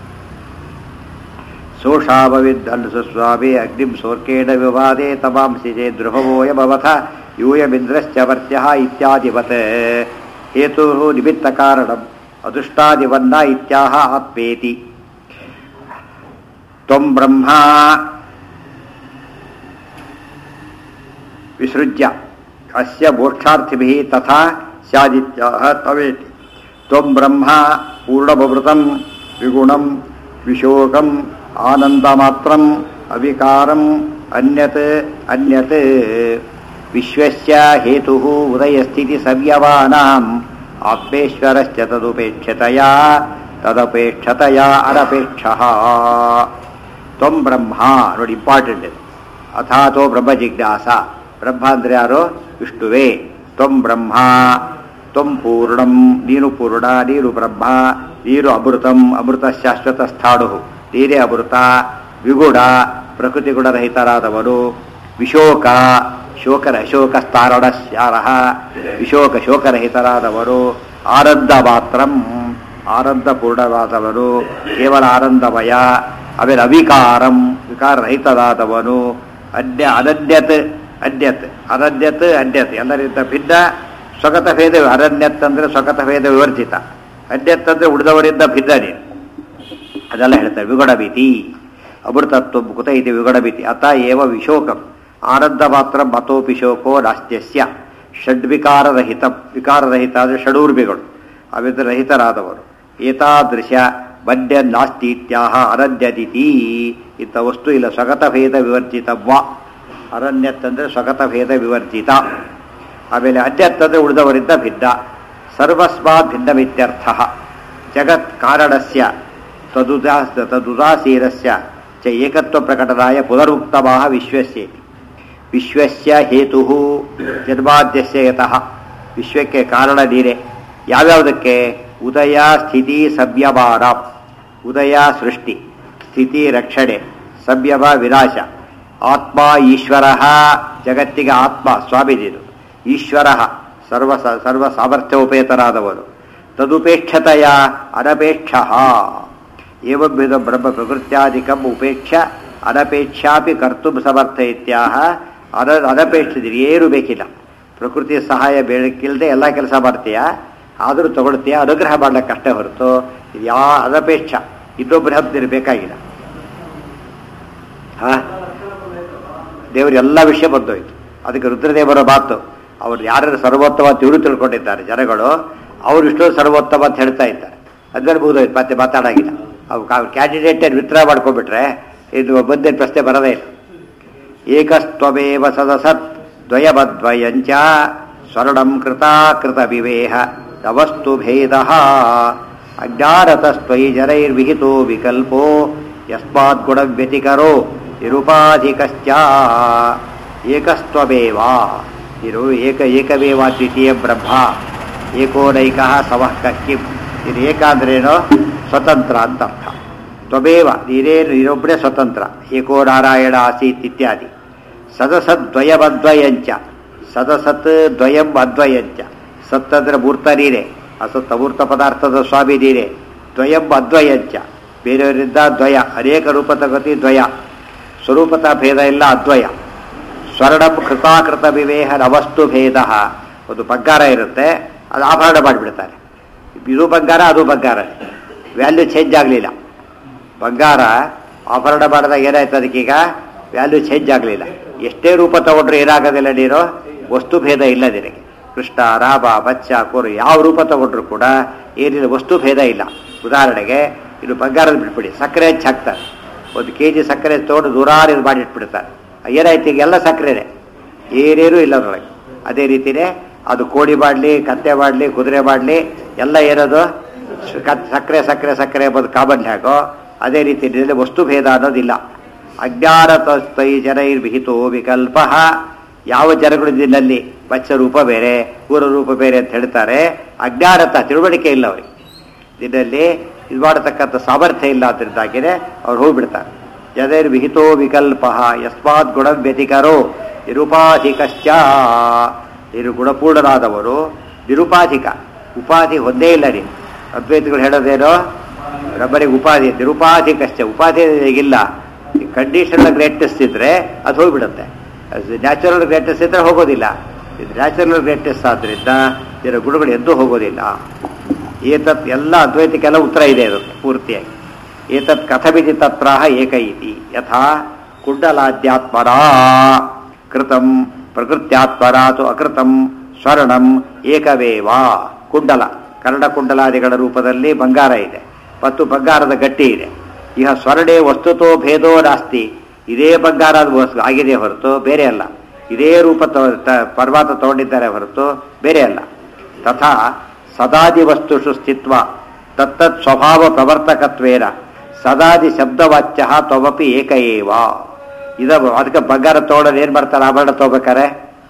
ಸೋಷಾಭವಿದ್ದಲ್ಲು ಸುಸ್ವಾಮಿ ಅಗ್ನಿಂ ಸೋರ್ಕೇಣ ವಿವಾದೆ ತಮಾಂಸಿಜೆ ಧ್ರುವೋಯಮವಥ ಯೂಯಮಿಂದ್ರಶ್ಚ ವರ್ತ್ಯ ಇತ್ಯಾದಿವತ್ ಹೇತು ನಿಮಿತ್ತ ಕಾರಣಂ ಅದೃಷ್ಟಾದಿವನ್ನ ಇತ್ಯಾಹ ಆತ್ಮೇತಿ ತ್ವಂ ಬ್ರಹ್ಮ ವಿಸೃಜ್ಯ ಅಸ್ಯ ಮೋಕ್ಷಾರ್ಥಿಭಿः ತಥಾ ಸ್ಯಾದಿತ್ಯಾಹ ತವೇತಿ ತ್ವಂ ಬ್ರಹ್ಮ ಪೂರ್ಣಭವೃತಂ ವಿಗುಣಂ ವಿಶೋಕಂ ಆನಂದಮಾತ್ರಂ ಅವಿಕಾರಂ ಅನ್ಯತ್ ಅನ್ಯತ್ ವಿಶ್ವಸ್ಯ ಹೇತುಃ ಉದಯಸ್ಥಿತಿ ಸಂಯವಾನಾಂ ಆತ್ಮೇಶ್ವರಶ್ಚ ತದುಪೇಕ್ಷತೆಯ ತದಪೇಕ್ಷತೆಯ ಅನಪೇಕ್ಷಃ ತ್ವಂ ಬ್ರಹ್ಮ ನೋಡಿ ಇಂಪಾರ್ಟೆಂಟ್ ಇದು ಅಥಾತೋ ಬ್ರಹ್ಮ ಜಿಜ್ಞಾಸ ಬ್ರಹ್ಮ ಅಂದ್ರೆ ಯಾರು ವಿಷ್ಣುವೇ ತ್ವಂ ಬ್ರಹ್ಮ ತ್ವಂ ಪೂರ್ಣಂ ನೀನು ಪೂರ್ಣ ನೀನು ಬ್ರಹ್ಮ ನೀರು ಅಮೃತಂ ಅಮೃತ ಶಾಶ್ವತ ಸ್ಥಾಣು ನೀರೇ ಅಮೃತ ವಿಗುಣ ಪ್ರಕೃತಿ ಗುಣರಹಿತರಾದವರು ವಿಶೋಕ ಶೋಕರ ಶೋಕ ಸ್ಥಾರಣ ಸ್ಯಾರ ವಿಶೋಕ ಶೋಕರಹಿತರಾದವರು ಆನಂದ ಮಾತ್ರಂ ಆನಂದ ಪೂರ್ಣವಾದವರು ಕೇವಲ ಆನಂದಮಯ ಆಮೇಲೆ ಅವಿಕಾರಂ ವಿಕಾರರಹಿತರಾದವನು ಅನ್ಯ ಅನನ್ಯತ್ ಅನ್ಯತ್ ಅನನ್ಯತ್ ಅನ್ಯತ್ ಎಲ್ಲರಿಂದ ಭಿನ್ನ ಸ್ವಗತ ಭೇದ ಅನನ್ಯತ್ ಅಂದ್ರೆ ಸ್ವಗತ ಭೇದ ವಿವರ್ಜಿತ ಅನ್ಯತ್ ಅಂದ್ರೆ ಉಳಿದವರಿಂದ ಭಿನ್ನ ನೀನು ಅದೆಲ್ಲ ಹೇಳ್ತಾರೆ ವಿಗುಣ ಭೀತಿ ಅಮೃತತ್ವ ಕುತ ಇದೆ ವಿಗುಣ ಭೀತಿ ಅತ ಏವ ವಿಶೋಕಂ ಆನಂದ ಮಾತ್ರ ಮತೋಪಿ ಶೋಕೋ ನಾಸ್ತ್ಯಸ್ಯ ಷಡ್ವಿಕಾರರಹಿತ ವಿಕಾರರಹಿತ ಅಂದರೆ ಷಡೂರ್ಮಿಗಳು ಅವಿದ ರಹಿತರಾದವರು ಏತಾದೃಶ ಬಡ್ಯ ನಾಸ್ತೀತ್ಯಾಹ ಅರಣ್ಯದಿತಿ ಇಂಥ ವಸ್ತು ಇಲ್ಲ ಸ್ವಗತ ಭೇದ ವಿವರ್ಜಿತವ್ವ ಅರಣ್ಯತ್ತಂದ್ರೆ ಸ್ವಗತ ಭೇದ ವಿವರ್ಜಿತ ಆಮೇಲೆ ಅನ್ಯತ್ತಂದ್ರೆ ಉಳಿದವರಿಂದ ಭಿನ್ನ ಸರ್ವಸ್ಮಾತ್ ಭಿನ್ನಮಿತ್ಯರ್ಥ ಜಗತ್ ಕಾರಣಸ್ಯ ತದುದಾ ತದುದಾಸೀನಸ್ಯ ಚ ಏಕತ್ವ ಪ್ರಕಟನಾಯ ಪುನರುಕ್ತಮಾಹ ವಿಶ್ವಸ್ಯೇತಿ ವಿಶ್ವಸ್ಯ ಹೇತು ಜನ್ಮಾದ್ಯಸ್ಯ ಯತಃ ವಿಶ್ವಕ್ಕೆ ಕಾರಣ ನೀರೇ ಯಾವ್ಯಾವುದಕ್ಕೆ ಉದಯ ಸ್ಥಿತಿ ಸಂಯಮಾನ ಉದಯ ಸೃಷ್ಟಿ ಸ್ಥಿತಿ ರಕ್ಷಣೆ ಸಂಯಮ ವಿನಾಶ ಆತ್ಮ ಈಶ್ವರ ಜಗತ್ತಿಗೆ ಆತ್ಮ ಸ್ವಾಮಿದಿದು ಈಶ್ವರ ಸರ್ವ ಸರ್ವ ಸಾಮರ್ಥ್ಯೋಪೇತರಾದವರು ತದುಪೇಕ್ಷತೆಯ ಅನಪೇಕ್ಷ ಏವಂ ವಿಧ ಬ್ರಹ್ಮ ಪ್ರಕೃತ್ಯಾದಿಕಂ ಉಪೇಕ್ಷ ಅನಪೇಕ್ಷಾಪಿ ಕರ್ತುಂ ಸಮರ್ಥ ಇತ್ಯಾಹ ಅನ ಅನಪೇಕ್ಷಿದ್ರೆ ಏನು ಬೇಕಿಲ್ಲ ಪ್ರಕೃತಿಯ ಸಹಾಯ ಬೇಕಿಲ್ಲದೆ ಎಲ್ಲ ಕೆಲಸ ಮಾಡ್ತೀಯ ಆದರೂ ತಗೊಳ್ತೀಯ ಅನುಗ್ರಹ ಮಾಡ್ಲಿಕ್ಕೆ ಅಷ್ಟೇ ಹೊರತು ಇದು ಯಾ ಅನಪೇಕ್ಷ ಇನ್ನೊಬ್ಬರ ಹತ್ತಿರ ಬೇಕಾಗಿಲ್ಲ ಹಾ ದೇವರು ಎಲ್ಲ ವಿಷಯ ಬಂದೋಯ್ತು ಅದಕ್ಕೆ ರುದ್ರದೇವರ ಮಾತು ಅವ್ರು ಯಾರು ಸರ್ವೋತ್ತಮ ಅಂತ ಇವರು ತಿಳ್ಕೊಂಡಿದ್ದಾರೆ ಜನಗಳು ಅವರು ಇಷ್ಟೊಂದು ಸರ್ವೋತ್ತಮ ಅಂತ ಹೇಳ್ತಾ ಇದ್ದಾರೆ ಅದ್ಮೇಲೆ ಮುಗಿದೋಯ್ತು ಮತ್ತೆ ಮಾತಾಡಾಗಿಲ್ಲ ಅವ್ರು ಕ್ಯಾಂಡಿಡೇಟ್ ವಿತ್ಡ್ರಾ ಮಾಡ್ಕೊಂಡ್ಬಿಟ್ರೆ ಇದು ಬಂದೇ ಪ್ರಶ್ನೆ ಬರೋದೇ ಇಲ್ಲ ಏಕಸ್ತ್ವಮೇವ ಸದಸತ್ ದ್ವಯಮದ್ವಯಂಚ ಸ್ವರ್ಣಂ ಕೃತಾಕೃತ ವಿವೇಹ ತವಸ್ತು ಭೇದ ಅಜ್ಞಾನತಸ್ತ್ವಯಿ ಜನೈರ್ವಿಹಿತೋ ವಿಕಲ್ಪೋ ಯಸ್ಮಾತ್ ಗುಣವ್ಯತಿಕರೋ ನಿರುಪಾಧಿಕಶ್ಚ ಏಕಸ್ತ್ವಮೇವ ಇರು ಏಕ ಏಕಮೇವ ದ್ವಿತೀಯ ಬ್ರಹ್ಮ ಏಕೋನೈಕ ಸಮಃ ಕಿಂ ಇದು ಏಕ ಅಂದ್ರೇನು ಸ್ವತಂತ್ರ ಅಂತ ಅರ್ಥ ತ್ವಮೇವ ನೀನೇನು ನೀನೊಬ್ಬನೇ ಸ್ವತಂತ್ರ ಏಕೋ ನಾರಾಯಣ ಆಸೀತ್ ಇತ್ಯಾದಿ ಸದಸದ್ವಯಮದ್ವಯಂಚ ಸದಸತ್ ದ್ವಯಂ ಅದ್ವಯಂಚ ಸತ್ ಅಂದ್ರೆ ಮೂರ್ತ ನೀರೇ ಅಸತ್ ಅಮೂರ್ತ ಪದಾರ್ಥದ ಸ್ವಾಮಿ ನೀರೇ ದ್ವಯಂ ಅದ್ವಯಂಚ ಬೇರೆಯವರಿಂದ ದ್ವಯ ಅನೇಕ ರೂಪದ ಗತಿ ದ್ವಯ ಸ್ವರೂಪತ ಭೇದ ಇಲ್ಲ ಅದ್ವಯ ಸ್ವರ್ಣಂ ಕೃತಾಕೃತ ವಿವೇಹ ನವಸ್ತು ಭೇದ ಒಂದು ಬಂಗಾರ ಇರುತ್ತೆ ಅದು ಆಭರಣ ಮಾಡಿಬಿಡ್ತಾರೆ ಇದು ಬಂಗಾರ ಅದು ಬಂಗಾರ ವ್ಯಾಲ್ಯೂ ಚೇಂಜ್ ಆಗಲಿಲ್ಲ ಬಂಗಾರ ಆಭರಣ ಮಾಡಿದಾಗ ಏನಾಯ್ತು ಅದಕ್ಕೀಗ ವ್ಯಾಲ್ಯೂ ಚೇಂಜ್ ಆಗಲಿಲ್ಲ ಎಷ್ಟೇ ರೂಪ ತಗೊಂಡ್ರೆ ಏನಾಗೋದಿಲ್ಲ ನೀನು ವಸ್ತು ಭೇದ ಇಲ್ಲ ನಿನಗೆ ಕೃಷ್ಣ ರಾಮ ಬಚ್ಚ ಕೋರು ಯಾವ ರೂಪ ತಗೊಂಡ್ರು ಕೂಡ ಏನಿಲ್ಲ ವಸ್ತು ಭೇದ ಇಲ್ಲ ಉದಾಹರಣೆಗೆ ಇದು ಬಂಗಾರದ ಬಿಟ್ಬಿಡಿ ಸಕ್ಕರೆ ಹಚ್ಚಿ ಹಾಕ್ತಾರೆ ಒಂದು ಕೆ ಜಿ ಸಕ್ಕರೆ ತೊಗೊಂಡು ದೂರಾರು ಇದು ಮಾಡಿಟ್ಬಿಡ್ತಾರೆ ಏನಾಯ್ತು ಈಗ ಎಲ್ಲ ಸಕ್ಕರೆನೇ ಏನೇನೂ ಇಲ್ಲ ಅದರೊಳಗೆ ಅದೇ ರೀತಿಯೇ ಅದು ಕೋಳಿ ಮಾಡಲಿ ಕತ್ತೆ ಮಾಡಲಿ ಕುದುರೆ ಮಾಡಲಿ ಎಲ್ಲ ಏನದು ಕ- ಸಕ್ಕರೆ ಸಕ್ಕರೆ ಸಕ್ಕರೆ ಎಂಬುದು ಕಾಮನ್ ಹೇಗೋ ಅದೇ ರೀತಿ ಇದರಲ್ಲಿ ವಸ್ತು ಭೇದ ಅನ್ನೋದಿಲ್ಲ ಅಜ್ಞಾನತಸ್ತೈ ಜನೈರ್ವಿಹಿತೋ ವಿಕಲ್ಪ ಯಾವ ಜನಗಳು ಇದರಲ್ಲಿ ಬಚ್ಚ ರೂಪ ಬೇರೆ ಊರ ರೂಪ ಬೇರೆ ಅಂತ ಹೇಳ್ತಾರೆ ಅಜ್ಞಾನತ ತಿಳುವಳಿಕೆ ಇಲ್ಲ ಅವರಿಗೆ ಇದರಲ್ಲಿ ಇದು ಮಾಡತಕ್ಕಂಥ ಸಾಮರ್ಥ್ಯ ಇಲ್ಲ ಅದರಿಂದಾಗಿದೆ ಅವ್ರು ಹೋಗ್ಬಿಡ್ತಾರೆ ಜನೈರ್ ವಿಹಿತೋ ವಿಕಲ್ಪ ಯಸ್ಮಾತ್ ಗುಣ ವ್ಯತಿಕರೋ ನಿರುಪಾಧಿಕಶ್ಚ ಇರು ಗುಣಪೂರ್ಣರಾದವರು ನಿರುಪಾಧಿಕ ಉಪಾಧಿ ಹೊಂದೇ ಇಲ್ಲ ರೀ ಅದ್ವೈತಗಳು ಹೇಳೋದೇನೋ ರಬ್ಬರಿಗೆ ಉಪಾಧಿ ನಿರುಪಾಧಿಕಶ್ಚ ಉಪಾಧಿ ಇಲ್ಲ ಕಂಡೀಷನಲ್ ಗ್ರೇಟೆಸ್ಟ್ ಇದ್ರೆ ಅದು ಹೋಗ್ಬಿಡುತ್ತೆ ನ್ಯಾಚುರಲ್ ಗ್ರೇಟೆಸ್ಟ್ ಇದ್ರೆ ಹೋಗೋದಿಲ್ಲ ಇದು ನ್ಯಾಚುರಲ್ ಗ್ರೇಟೆಸ್ಟ್ ಆದ್ರಿಂದ ಇದರ ಗುಣಗಳು ಎಂದೂ ಹೋಗೋದಿಲ್ಲ ಏತತ್ ಎಲ್ಲ ಅದ್ವೈತಕ್ಕೆಲ್ಲ ಉತ್ತರ ಇದೆ ಅದಕ್ಕೆ ಪೂರ್ತಿಯಾಗಿ ಏತತ್ ಕಥಮಿತಿ ತತ್ರಾಹ ಏಕ ಇತಿ ಯಥಾ ಕುಂಡಲಾದ್ಯಾತ್ಮರ ಕೃತಂ ಪ್ರಕೃತ್ಯಾತ್ಮರಾತು ಅಕೃತಂ ಸ್ವರ್ಣಂ ಏಕವೇವ ಕುಂಡಲ ಕರ್ಣ ಕುಂಡಲಾದಿಗಳ ರೂಪದಲ್ಲಿ ಬಂಗಾರ ಇದೆ ಮತ್ತು ಬಂಗಾರದ ಗಟ್ಟಿ ಇದೆ ಇಹ ಸ್ವರ್ಣೆ ವಸ್ತುತೋ ಭೇದೋ ನಾಸ್ತಿ ಇದೇ ಬಂಗಾರ ಅದು ವಸ್ತು ಆಗಿದೆ ಹೊರತು ಬೇರೆ ಅಲ್ಲ ಇದೇ ರೂಪ ತೊ- ತ- ಪರ್ವತ ತಗೊಂಡಿದ್ದಾರೆ ಹೊರತು ಬೇರೆ ಅಲ್ಲ ತಥಾ ಸದಾದಿ ವಸ್ತುಷು ಸ್ಥಿತ್ವ ತತ್ತತ್ ಸ್ವಭಾವ ಪ್ರವರ್ತಕತ್ವೇನ ಸದಾದಿ ಶಬ್ದವಾಚ್ಯ ತ್ವಮಪಿ ಏಕ ಏವ ಇದ ಅದಕ್ಕೆ ಬಂಗಾರ ತಗೊಳ್ಳೋದು ಏನು ಮಾಡ್ತಾರೆ ಆಭರಣ ತಗೋಬೇಕಾರೆ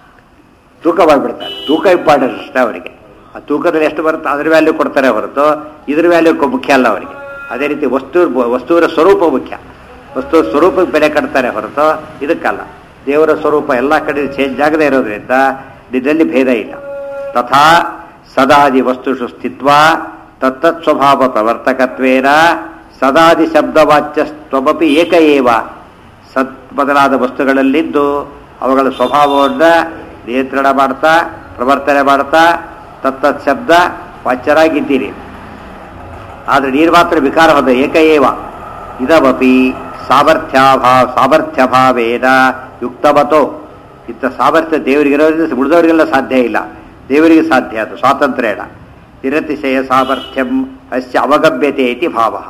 ತೂಕ ಮಾಡಿಬಿಡ್ತಾರೆ ತೂಕ ಇಂಪಾರ್ಟೆಂಟ್ ಅಷ್ಟೇ ಅವರಿಗೆ ಆ ತೂಕದಲ್ಲಿ ಎಷ್ಟು ಬರುತ್ತೆ ಅದ್ರ ವ್ಯಾಲ್ಯೂ ಕೊಡ್ತಾರೆ ಹೊರತು ಇದ್ರ ವ್ಯಾಲ್ಯೂ ಮುಖ್ಯ ಅಲ್ಲ ಅವರಿಗೆ ಅದೇ ರೀತಿ ವಸ್ತು ವಸ್ತುವಿನ ಸ್ವರೂಪ ಮುಖ್ಯ ವಸ್ತು ಸ್ವರೂಪಕ್ಕೆ ಬೆಲೆ ಕಟ್ತಾರೆ ಹೊರತು ಇದಕ್ಕಲ್ಲ ದೇವರ ಸ್ವರೂಪ ಎಲ್ಲ ಕಡೆ ಚೇಂಜ್ ಆಗದೆ ಇರೋದ್ರಿಂದ ಇದರಲ್ಲಿ ಭೇದ ಇಲ್ಲ ತಥಾ ಸದಾದಿ ವಸ್ತುಷು ಸ್ಥಿತ್ವ ತತ್ತತ್ ಸ್ವಭಾವ ಪ್ರವರ್ತಕತ್ವೇನ ಸದಾದಿ ಶಬ್ದವಾಚ್ಯಸ್ತ್ವಮಪಿ ಏಕ ಏವ ಸತ್ ಬದಲಾದ ವಸ್ತುಗಳಲ್ಲಿದ್ದು ಅವುಗಳ ಸ್ವಭಾವವನ್ನು ನಿಯಂತ್ರಣ ಮಾಡ್ತಾ ಪ್ರವರ್ತನೆ ಮಾಡ್ತಾ ತತ್ತತ್ ಶಬ್ದ ವಾಚ್ಯರಾಗಿದ್ದೀರಿ ಆದರೆ ನೀರು ಮಾತ್ರ ವಿಕಾರ ಹೋದ ಏಕ ಏವ ಇದಮಪಿ ಸಾಮರ್ಥ್ಯಾಭಾ ಸಾಮರ್ಥ್ಯಭಾವೇನ ಯುಕ್ತವತೋ ಇಂಥ ಸಾಮರ್ಥ್ಯ ದೇವರಿಗಿರೋದ್ರಿಂದ ಉಳಿದವರಿಗೆಲ್ಲ ಸಾಧ್ಯ ಇಲ್ಲ ದೇವರಿಗೆ ಸಾಧ್ಯ ಅದು ಸ್ವಾತಂತ್ರ್ಯನ ನಿರತಿಶಯ ಸಾಮರ್ಥ್ಯಂ ಅಸ್ಯ ಅವಗಮ್ಯತೆ ಇತಿ ಭಾವ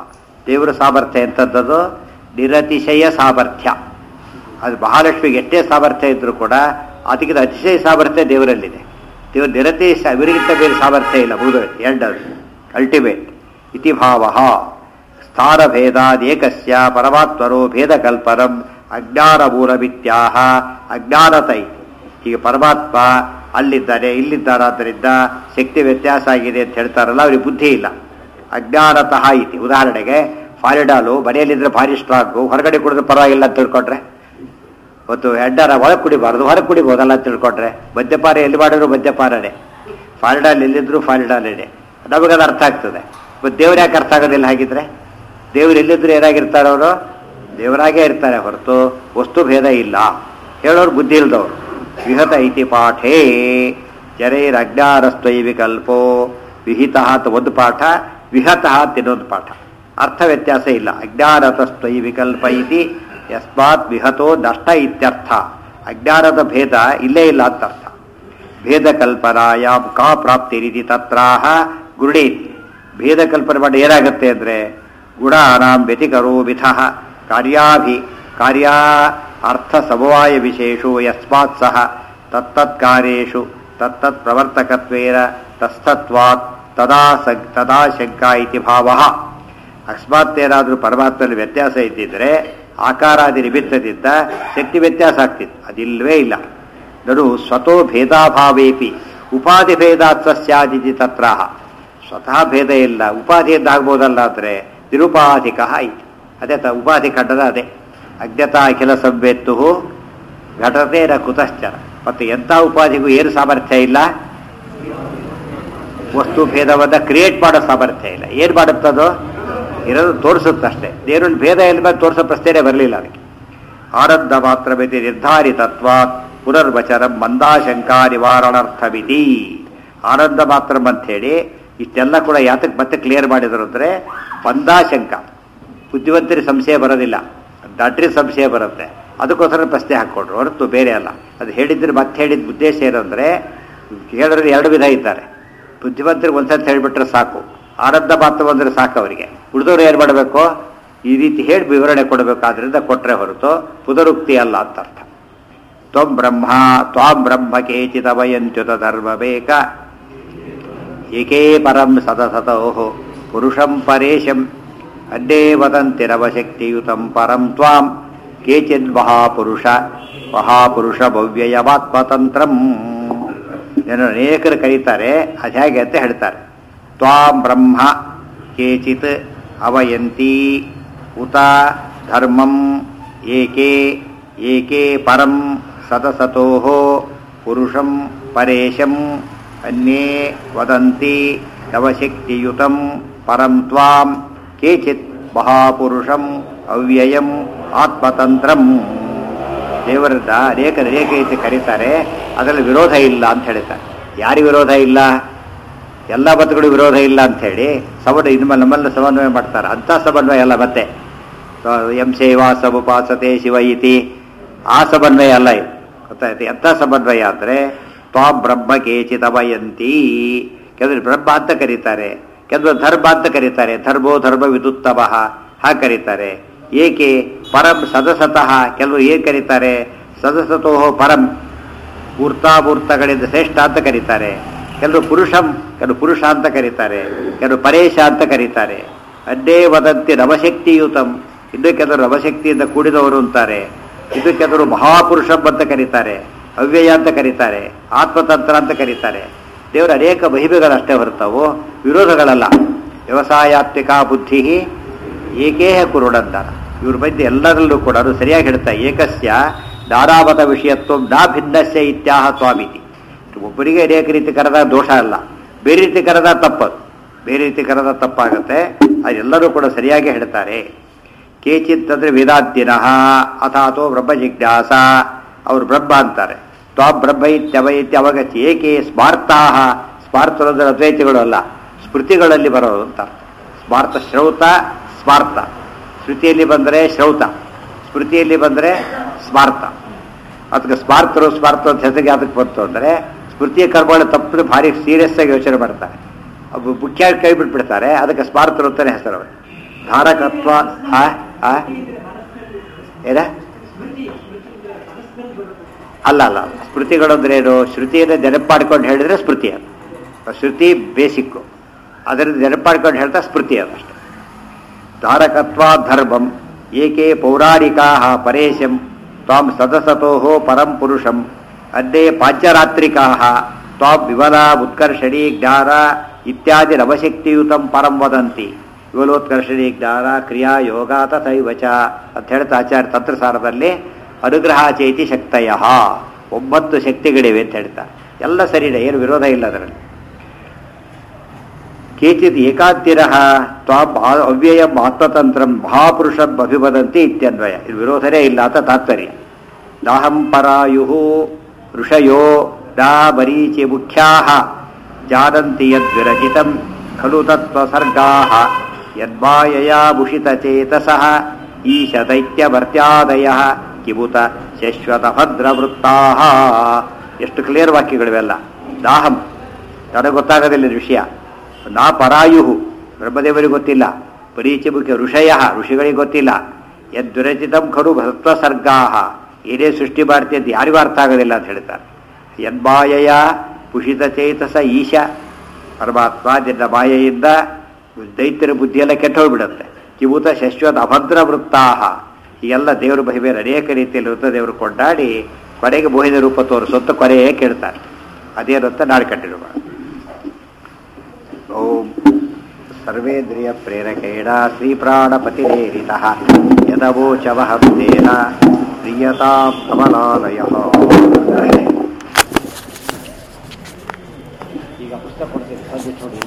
ದೇವರ ಸಾಮರ್ಥ್ಯ ಎಂಥದ್ದದು ನಿರತಿಶಯ ಸಾಮರ್ಥ್ಯ ಅದು ಮಹಾಲಕ್ಷ್ಮಿಗೆ ಎಷ್ಟೇ ಸಾಮರ್ಥ್ಯ ಇದ್ರೂ ಕೂಡ ಅದಕ್ಕಿಂತ ಅತಿಶಯ ಸಾಮರ್ಥ್ಯ ದೇವರಲ್ಲಿದೆ ದೇವರು ನಿರತಿಶ ಇವರಿಗಿಂತ ಬೇರೆ ಸಾಮರ್ಥ್ಯ ಇಲ್ಲ ಮುಗಿದು ಎರಡದು ಅಲ್ಟಿಮೇಟ್ ಇತಿ ಭಾವ ಸ್ಥಾನಭೇದಾದೇಕಸ್ಯ ಪರಮಾತ್ಮರೋ ಭೇದಕಲ್ಪನಂ ಅಜ್ಞಾನ ಮೂಲಮಿತ್ಯಾಹ ಅಜ್ಞಾನತೈ ಈಗ ಪರಮಾತ್ಮ ಅಲ್ಲಿದ್ದಾನೆ ಇಲ್ಲಿದ್ದಾರಾದ್ದರಿಂದ ಶಕ್ತಿ ವ್ಯತ್ಯಾಸ ಆಗಿದೆ ಅಂತ ಹೇಳ್ತಾರಲ್ಲ ಅವ್ರಿಗೆ ಬುದ್ಧಿ ಇಲ್ಲ ಅಜ್ಞಾನತಃ ಇತಿ ಉದಾಹರಣೆಗೆ ಫಾರಿಡಾಲು ಮನೆಯಲ್ಲಿದ್ರೆ ಭಾರಿ ಸ್ಟ್ರಾಂಗು ಹೊರಗಡೆ ಕುಡಿದ್ರೆ ಪರವಾಗಿಲ್ಲ ಅಂತ ತಿಳ್ಕೊಂಡ್ರೆ ಮತ್ತು ಹೆಡ್ಡಾರ ಒಳಗೆ ಕುಡಿಬಾರ್ದು ಹೊರಗೆ ಕುಡಿಬೋದಲ್ಲ ಅಂತ ತಿಳ್ಕೊಂಡ್ರೆ ಮದ್ಯಪಾನ ಎಲ್ಲಿ ಮಾಡಿದ್ರು ಮದ್ಯಪಾನನೇ ಫಾರಿಡಾಲ್ ಎಲ್ಲಿದ್ರು ಫಾರಿಡಾಲೇನೆ ನಮಗದು ಅರ್ಥ ಆಗ್ತದೆ ಮತ್ತು ದೇವ್ರು ಯಾಕೆ ಅರ್ಥ ಆಗೋದಿಲ್ಲ ಹಾಗಿದ್ರೆ ದೇವ್ರು ಎಲ್ಲಿದ್ರು ಏನಾಗಿರ್ತಾರೆ ಅವರು ದೇವರಾಗೇ ಇರ್ತಾರೆ ಹೊರತು ವಸ್ತು ಭೇದ ಇಲ್ಲ ಹೇಳೋರು ಬುದ್ಧಿ ಇಲ್ದವ್ರು ವಿಹತ ಇತಿ ಪಾಠೇ ಜರೈರಜ್ಞಾನಸ್ತ್ವೈ ವಿಕಲ್ಪೋ ವಿಹಿತ ಅಂತ ಒಂದು ಪಾಠ ವಿಹತ ಅಂತ ಇನ್ನೊಂದು ಪಾಠ ಅರ್ಥ ವ್ಯತ್ಯಾಸ ಇಲ್ಲ ಅಜ್ಞಾನತಸ್ತ್ವೈ ವಿಕಲ್ಪ ಇತಿ ಯಸ್ಮಾತ್ ವಿಹತೋ ನಷ್ಟ ಇತ್ಯರ್ಥ ಅಜ್ಞಾನದ ಭೇದ ಇಲ್ಲೇ ಇಲ್ಲ ಅಂತ ಅರ್ಥ ಭೇದ ಕಲ್ಪನಾಯಾಮ್ ಕಾ ಪ್ರಾಪ್ತಿರಿತಿ ತತ್ರಾಹ ಗುರುಡೇತಿ ಭೇದ ಕಲ್ಪನೆ ಮಾಡಿ ಏನಾಗುತ್ತೆ ಅಂದರೆ ಗುಣಾನಾಂ ವ್ಯತಿಕರೋ ವಿಧ ಕಾರ್ಯಾಭಿ ಕಾರ್ಯ ಅರ್ಥ ಸಮವಾಯ ವಿಶೇಷೋ ಯಸ್ಮಾತ್ ಸಹ ತತ್ತತ್ ಕಾರ್ಯೇಷು ತತ್ತತ್ ಪ್ರವರ್ತಕತ್ವೇನ ತಸ್ತತ್ವಾತ್ ತದಾ ಸಗ್ ತದಾ ಶಂಕಾ ಇತಿ ಭಾವ ಅಕಸ್ಮಾತ್ ಏನಾದರೂ ಪರಮಾತ್ಮನಲ್ಲಿ ವ್ಯತ್ಯಾಸ ಇದ್ದಿದ್ರೆ ಆಕಾರಾದಿ ನಿಮಿತ್ತದಿಂದ ಶಕ್ತಿ ವ್ಯತ್ಯಾಸ ಆಗ್ತಿತ್ತು ಅದಿಲ್ವೇ ಇಲ್ಲ ನಡು ಸ್ವತೋ ಭೇದಾಭಾವೇಪಿ ಉಪಾಧಿ ಭೇದಾತ್ ಸ್ಯಾದಿತಿ ತತ್ರಾಹ ಸ್ವತಃ ಭೇದ ಇಲ್ಲ ಉಪಾಧಿಯಿಂದ ಆಗ್ಬೋದಲ್ಲ ಅಂದರೆ ನಿರುಪಾಧಿಕ ಐತಿ ಅದೇ ತ ಉಪಾಧಿ ಖಂಡದ ಅದೇ ಅಜ್ಞತಾ ಅಖಿಲ ಸಂವೇತ್ತು ಘಟತೆ ನ ಕುತಶ್ಚರ ಮತ್ತು ಎಂಥ ಉಪಾಧಿಗೂ ಏನು ಸಾಮರ್ಥ್ಯ ಇಲ್ಲ ವಸ್ತು ಭೇದವನ್ನು ಕ್ರಿಯೇಟ್ ಮಾಡೋ ಸಾಮರ್ಥ್ಯ ಇಲ್ಲ ಏನು ಮಾಡುತ್ತದೋ ಇರೋದು ತೋರಿಸುತ್ತಷ್ಟೇ ದೇವರಲ್ಲಿ ಭೇದ ಎಲ್ಲಿ ತೋರಿಸೋ ಪ್ರಶ್ನೆನೇ ಬರಲಿಲ್ಲ ಅದಕ್ಕೆ ಆನಂದ ಮಾತ್ರವಿತಿ ನಿರ್ಧಾರಿತತ್ವ ಪುನರ್ವಚನಂ ಮಂದಾಶಂಕಾ ನಿವಾರಣಾರ್ಥವಿತಿ ಆನಂದ ಮಾತ್ರ ಹೇಳಿ ಇಷ್ಟೆಲ್ಲ ಕೂಡ ಯಾತಕ್ಕೆ ಮತ್ತೆ ಕ್ಲಿಯರ್ ಮಾಡಿದ್ರು ಅಂದರೆ ಮಂದಾಶಂಕ ಬುದ್ಧಿವಂತರಿಗೆ ಸಂಶಯ ಬರೋದಿಲ್ಲ ದಡ್ರಿ ಸಂಶಯ ಬರುತ್ತೆ ಅದಕ್ಕೋಸ್ಕರ ಪ್ರಶ್ನೆ ಹಾಕ್ಕೊಟ್ರು ಹೊರತು ಬೇರೆ ಅಲ್ಲ ಅದು ಹೇಳಿದ್ರೆ ಮತ್ತೆ ಹೇಳಿದ ಉದ್ದೇಶ ಏನಂದರೆ ಕೇಳೋರು ಎರಡು ವಿಧ ಇದ್ದಾರೆ ಬುದ್ಧಿವಂತರಿಗೆ ಒಂದ್ಸತಿ ಹೇಳಿಬಿಟ್ರೆ ಸಾಕು ಆನಂದ ಮಾತ್ರ ಬಂದರೆ ಸಾಕು ಅವರಿಗೆ ಉಳಿದವ್ರು ಏನು ಮಾಡಬೇಕು ಈ ರೀತಿ ಹೇಳಿ ವಿವರಣೆ ಕೊಡಬೇಕು ಆದ್ರಿಂದ ಕೊಟ್ಟರೆ ಹೊರತು ಪುನರುಕ್ತಿ ಅಲ್ಲ ಅಂತ ಅರ್ಥ ತ್ವಂ ಬ್ರಹ್ಮ ತ್ವಾಂ ಬ್ರಹ್ಮ ಕೇಚಿತವಯಂತ್ಯುತ ಧರ್ಮ ಬೇಕ ಏಕೇ ಪರಂ ಸದಸತೋ ಪುರುಷಂ ಪರೇಶಂ ಅಡ್ಡೇ ವದಂತಿರವಶಕ್ತಿಯುತಂ ಪರಂ ತ್ವಾಂ ಕೇಚಿದ್ ಮಹಾಪುರುಷ ಮಹಾಪುರುಷ ಭವ್ಯಯವಾತ್ಮತಂತ್ರಂ ಏನು ಅನೇಕರು ಕರೀತಾರೆ ಅದು ಹೇಗೆ ಅಂತ ಹೇಳ್ತಾರೆ ತ್ವಾಂ ಬ್ರಹ್ಮ ಕೇಚಿತ್ ಅವಯಂತಿ ಉತ ಧರ್ಮಂ ಏಕೆ ಏಕೆ ಪರಂ ಸತಸತೋ ಪುರುಷಂ ಪರೇಶಂ ಅನ್ಯೇ ವದಂತಿ ನವಶಕ್ತಿಯುತಂ ಪರಂ ತ್ವಾಂ ಕೇಚಿತ್ ಮಹಾಪುರುಷಂ ಅವ್ಯಯಂ ಆತ್ಮತಂತ್ರಂ ದೇವರನ್ನ ಅನೇಕ ಅನೇಕ ರೀತಿ ಕರೀತಾರೆ ಅದರಲ್ಲಿ ವಿರೋಧ ಇಲ್ಲ ಅಂತ ಹೇಳ್ತಾರೆ ಯಾರಿಗೆ ವಿರೋಧ ಇಲ್ಲ ಎಲ್ಲ ಮತಗಳು ವಿರೋಧ ಇಲ್ಲ ಅಂತ ಹೇಳಿ ಸಮನ್ವಯ ಇನ್ನು ನಮ್ಮಲ್ಲಿ ಸಮನ್ವಯ ಮಾಡ್ತಾರೆ ಅಂಥ ಸಮನ್ವಯ ಅಲ್ಲ ಮತ್ತೆ ಎಂ ಸೇವಾ ಸಮುಪಾಸತೆ ಶಿವ ಇತಿ ಆ ಸಮನ್ವಯ ಅಲ್ಲ ಇದು ಗೊತ್ತಾಯ್ತು ಎಂಥ ಸಮನ್ವಯ ಅಂದರೆ ತ್ವಾ ಬ್ರಹ್ಮ ಕೇಚಿತವಯಂತಿ ಕೆಲವರು ಬ್ರಹ್ಮ ಅಂತ ಕರೀತಾರೆ ಕೆಲವರು ಧರ್ಮ ಅಂತ ಕರೀತಾರೆ ಧರ್ಮೋ ಧರ್ಮ ವಿದುತ್ತಮ ಹಾಗೆ ಕರೀತಾರೆ ಏಕೆ ಪರಂ ಸದಸತಃ ಕೆಲವರು ಏನ್ ಕರೀತಾರೆ ಸದಸತೋ ಪರಂ ಮೂರ್ತಾಮೂರ್ತಗಳಿಂದ ಶ್ರೇಷ್ಠ ಅಂತ ಕರೀತಾರೆ ಕೆಲವರು ಪುರುಷಂ ಕೆಲವು ಪುರುಷ ಅಂತ ಕರೀತಾರೆ ಕೆಲವರು ಪರೇಶ ಅಂತ ಕರೀತಾರೆ ಅಡ್ಡೇ ವದಂತಿ ನವಶಕ್ತಿಯುತಂ ಇನ್ನು ಕೆಲವರು ನವಶಕ್ತಿಯಿಂದ ಕೂಡಿದವರು ಅಂತಾರೆ ಇದು ಕೆಲವರು ಮಹಾಪುರುಷಂ ಅಂತ ಕರೀತಾರೆ ಅವ್ಯಯ ಅಂತ ಕರೀತಾರೆ ಆತ್ಮತಂತ್ರ ಅಂತ ಕರೀತಾರೆ ದೇವರ ಅನೇಕ ಮಹಿಮೆಗಳಷ್ಟೇ ಹೊರತಾವು ವಿರೋಧಗಳಲ್ಲ ವ್ಯವಸಾಯಾತ್ಮಿಕ ಬುದ್ಧಿ ಏಕೇಹ ಕುರುಡಂತಾರ ಇವ್ರ ಮಧ್ಯೆ ಎಲ್ಲರಲ್ಲೂ ಕೂಡ ಅದು ಸರಿಯಾಗಿ ಹೇಳ್ತಾ ಏಕಸ್ಯ ದಾರಾವತ ವಿಷಯತ್ವ ನಾ ಭಿನ್ನಸ್ಯ ಇತ್ಯಾಹ ಸ್ವಾಮಿತಿ ಒಬ್ಬರಿಗೆ ಅನೇಕ ರೀತಿ ಕರೆದ ದೋಷ ಅಲ್ಲ ಬೇರೆ ರೀತಿ ಕರೆದ ತಪ್ಪದು ಬೇರೆ ರೀತಿ ಕರೆದ ತಪ್ಪಾಗುತ್ತೆ ಅದೆಲ್ಲರೂ ಕೂಡ ಸರಿಯಾಗಿ ಹೇಳ್ತಾರೆ ಕೇಚಿತ್ ಅಂದರೆ ವೇದಾದ್ಯನಃ ಅಥಾತೋ ಬ್ರಹ್ಮ ಜಿಜ್ಞಾಸ ಅವರು ಬ್ರಹ್ಮ ಅಂತಾರೆ ತ್ವಾ ಬ್ರಹ್ಮ ಇತ್ಯವೈತ್ಯ ಅವಗತಿ ಏಕೆ ಸ್ಮಾರ್ತಾಹ ಸ್ಮಾರ್ತರು ಅಂದರೆ ಅದ್ವೈತಿಗಳು ಅಲ್ಲ ಸ್ಮೃತಿಗಳಲ್ಲಿ ಬರೋದು ಅಂತ ಅರ್ಥ ಸ್ಮಾರ್ತ ಶ್ರೌತ ಸ್ಮಾರ್ತ ಶ್ರುತಿಯಲ್ಲಿ ಬಂದರೆ ಶ್ರೌತ ಸ್ಮೃತಿಯಲ್ಲಿ ಬಂದರೆ ಸ್ಮಾರ್ತ ಅದಕ್ಕೆ ಸ್ಮಾರ್ತರು ಸ್ಮಾರ್ತ ಅಂತ ಹೆಸರಿಗೆ ಅದಕ್ಕೆ ಬಂತು ಅಂದರೆ ಸ್ಮೃತಿಯ ಕರ್ಮಗಳು ತಪ್ಪು ಭಾರಿ ಸೀರಿಯಸ್ ಆಗಿ ಯೋಚನೆ ಮಾಡ್ತಾರೆ ಅವು ಮುಖ್ಯ ಕೈ ಬಿಟ್ಬಿಡ್ತಾರೆ ಅದಕ್ಕೆ ಸ್ಮಾರ್ತರು ಅಂತಾನೆ ಹೆಸರು ಅವರು ಧಾರಕತ್ವ ಆ ಆ ಏನ ಅಲ್ಲ ಅಲ್ಲ ಸ್ಮೃತಿಗಳು ಅಂದ್ರೆ ಏನು ಶ್ರುತಿಯನ್ನು ನೆನಪಾಡ್ಕೊಂಡು ಹೇಳಿದ್ರೆ ಸ್ಮೃತಿ ಅದು ಶ್ರುತಿ ಬೇಸಿಕ್ಕು ಅದರಿಂದ ನೆನಪಾಡ್ಕೊಂಡು ಹೇಳ್ತಾ ಸ್ಮೃತಿ ಅದಷ್ಟೆ ಧಾರಕತ್ವ ಧರ್ಮಂ ಏಕೆ ಪೌರಾಣಿಕಾ ಪರೇಶಂ ತ್ವಾಂ ಸದಸತೋ ಪರಂ ಪುರುಷಂ ಅದ್ದೇ ಪಾಂಚರಾತ್ರಿಕಾ ತ್ವಾಂ ವಿಮಲ ಉತ್ಕರ್ಷಣಿ ಜ್ಞಾನ ಇತ್ಯಾದಿ ನವಶಕ್ತಿಯುತಂ ಪರಂ ವದಂತಿ ವಿಮಲೋತ್ಕರ್ಷಣಿ ಜ್ಞಾನ ಕ್ರಿಯಾ ಯೋಗ ತಥೈವ ಚ ಅಂತ ಹೇಳ್ತಾ ಆಚಾರ್ಯ ತಂತ್ರಸಾರದಲ್ಲಿ ಅನುಗ್ರಹ ಚೈತಿ ಶಕ್ತಯ ಒಂಬತ್ತು ಶಕ್ತಿಗಳಿವೆ ಅಂತ ಹೇಳ್ತಾ ಎಲ್ಲ ಸರಿನೇ ಏನು ವಿರೋಧ ಇಲ್ಲ ಅದರಲ್ಲಿ ಕೇಚಿತ್ ಏಕಾಂತಿರ ತ್ವಾಂ ಆ- ಅವ್ಯಯಂ ಆತ್ಮತಂತ್ರಂ ಮಹಾಪುರುಷಂ ಅಭಿವದಂತಿ ಇತ್ಯನ್ವಯ ಇದು ವಿರೋಧನೇ ಇಲ್ಲ ಅಂತ ತಾತ್ಪರ್ಯ ನಾಹಂ ಪರಾಯು ಋಷಯೋ ಡಾ ಮರೀಚಿ ಮುಖ್ಯಾ ಜಾನಂತಿ ಯದ್ವಿರಚಿತಂ ಖಲು ತತ್ವಸರ್ಗಾ ಯದ್ಮಾಯಯಾ ಭೂಷಿತಚೇತಸಃ ಈಶ ದೈತ್ಯವರ್ತ್ಯಾದಯ ಕಿಬುತ ಶಶ್ವತ ಭದ್ರವೃತ್ತಾ ಎಷ್ಟು ಕ್ಲಿಯರ್ ವಾಕ್ಯಗಳಿವೆಲ್ಲ ದಾಹಂ ನನಗೆ ಗೊತ್ತಾಗೋದಿಲ್ಲ ಇದು ವಿಷಯ ನಾ ಪರಾಯುಹು ಬ್ರಹ್ಮದೇವರಿಗೆ ಗೊತ್ತಿಲ್ಲ ಪರೀಚಿ ಮುಖ್ಯ ಋಷಯ ಋಷಿಗಳಿಗೆ ಗೊತ್ತಿಲ್ಲ ಯದ್ವಿರಚಿತಂ ಖಡು ಭಕ್ತಸರ್ಗಾ ಏನೇ ಸೃಷ್ಟಿ ಮಾಡ್ತಿ ಅಂತ ಯಾರಿಗೂ ಅರ್ಥ ಆಗೋದಿಲ್ಲ ಅಂತ ಹೇಳ್ತಾರೆ ಯನ್ಮಾಯಯ ಪುಷಿತ ಚೇತಸ ಈಶ ಪರಮಾತ್ಮ ನಿನ್ನ ಮಾಯೆಯಿಂದ ದೈತ್ಯರ ಬುದ್ಧಿಯೆಲ್ಲ ಕೆಟ್ಟ ಹೋಗ್ಬಿಡುತ್ತೆ ಕಿಬೂತ ಶಶ್ವತ ಅಭದ್ರ ವೃತ್ತಾಹ ಹೀಗೆಲ್ಲ ದೇವರ ಮಹಿಮೆ ಅನೇಕ ರೀತಿಯಲ್ಲಿ ರುದ್ರದೇವರು ಕೊಂಡಾಡಿ ಕೊನೆಗೆ ಮೋಹಿನ ರೂಪ ತೋರಿಸುತ್ತ ಕೊನೆಯೇ ಕೇಳ್ತಾರೆ ಅದೇನು ಅಂತ ನಾಳೆ ಕಂಟಿನ್ಯೂ ಮಾಡೋಣ ಓಂ ಸರ್ವೇಂದ್ರಿಯ ಪ್ರೇರಕೇಣ ಶ್ರೀಪ್ರಾಣಪತಿರೇರಿತ ಯದವೋಚವಹಂತೇನ ಪ್ರಿಯತಾಂ ಕಮಲಾಲಯ ಈಗ ಪುಸ್ತಕ ಕೊಡ್ತೀನಿ ಸಂಜೆ ನೋಡಿ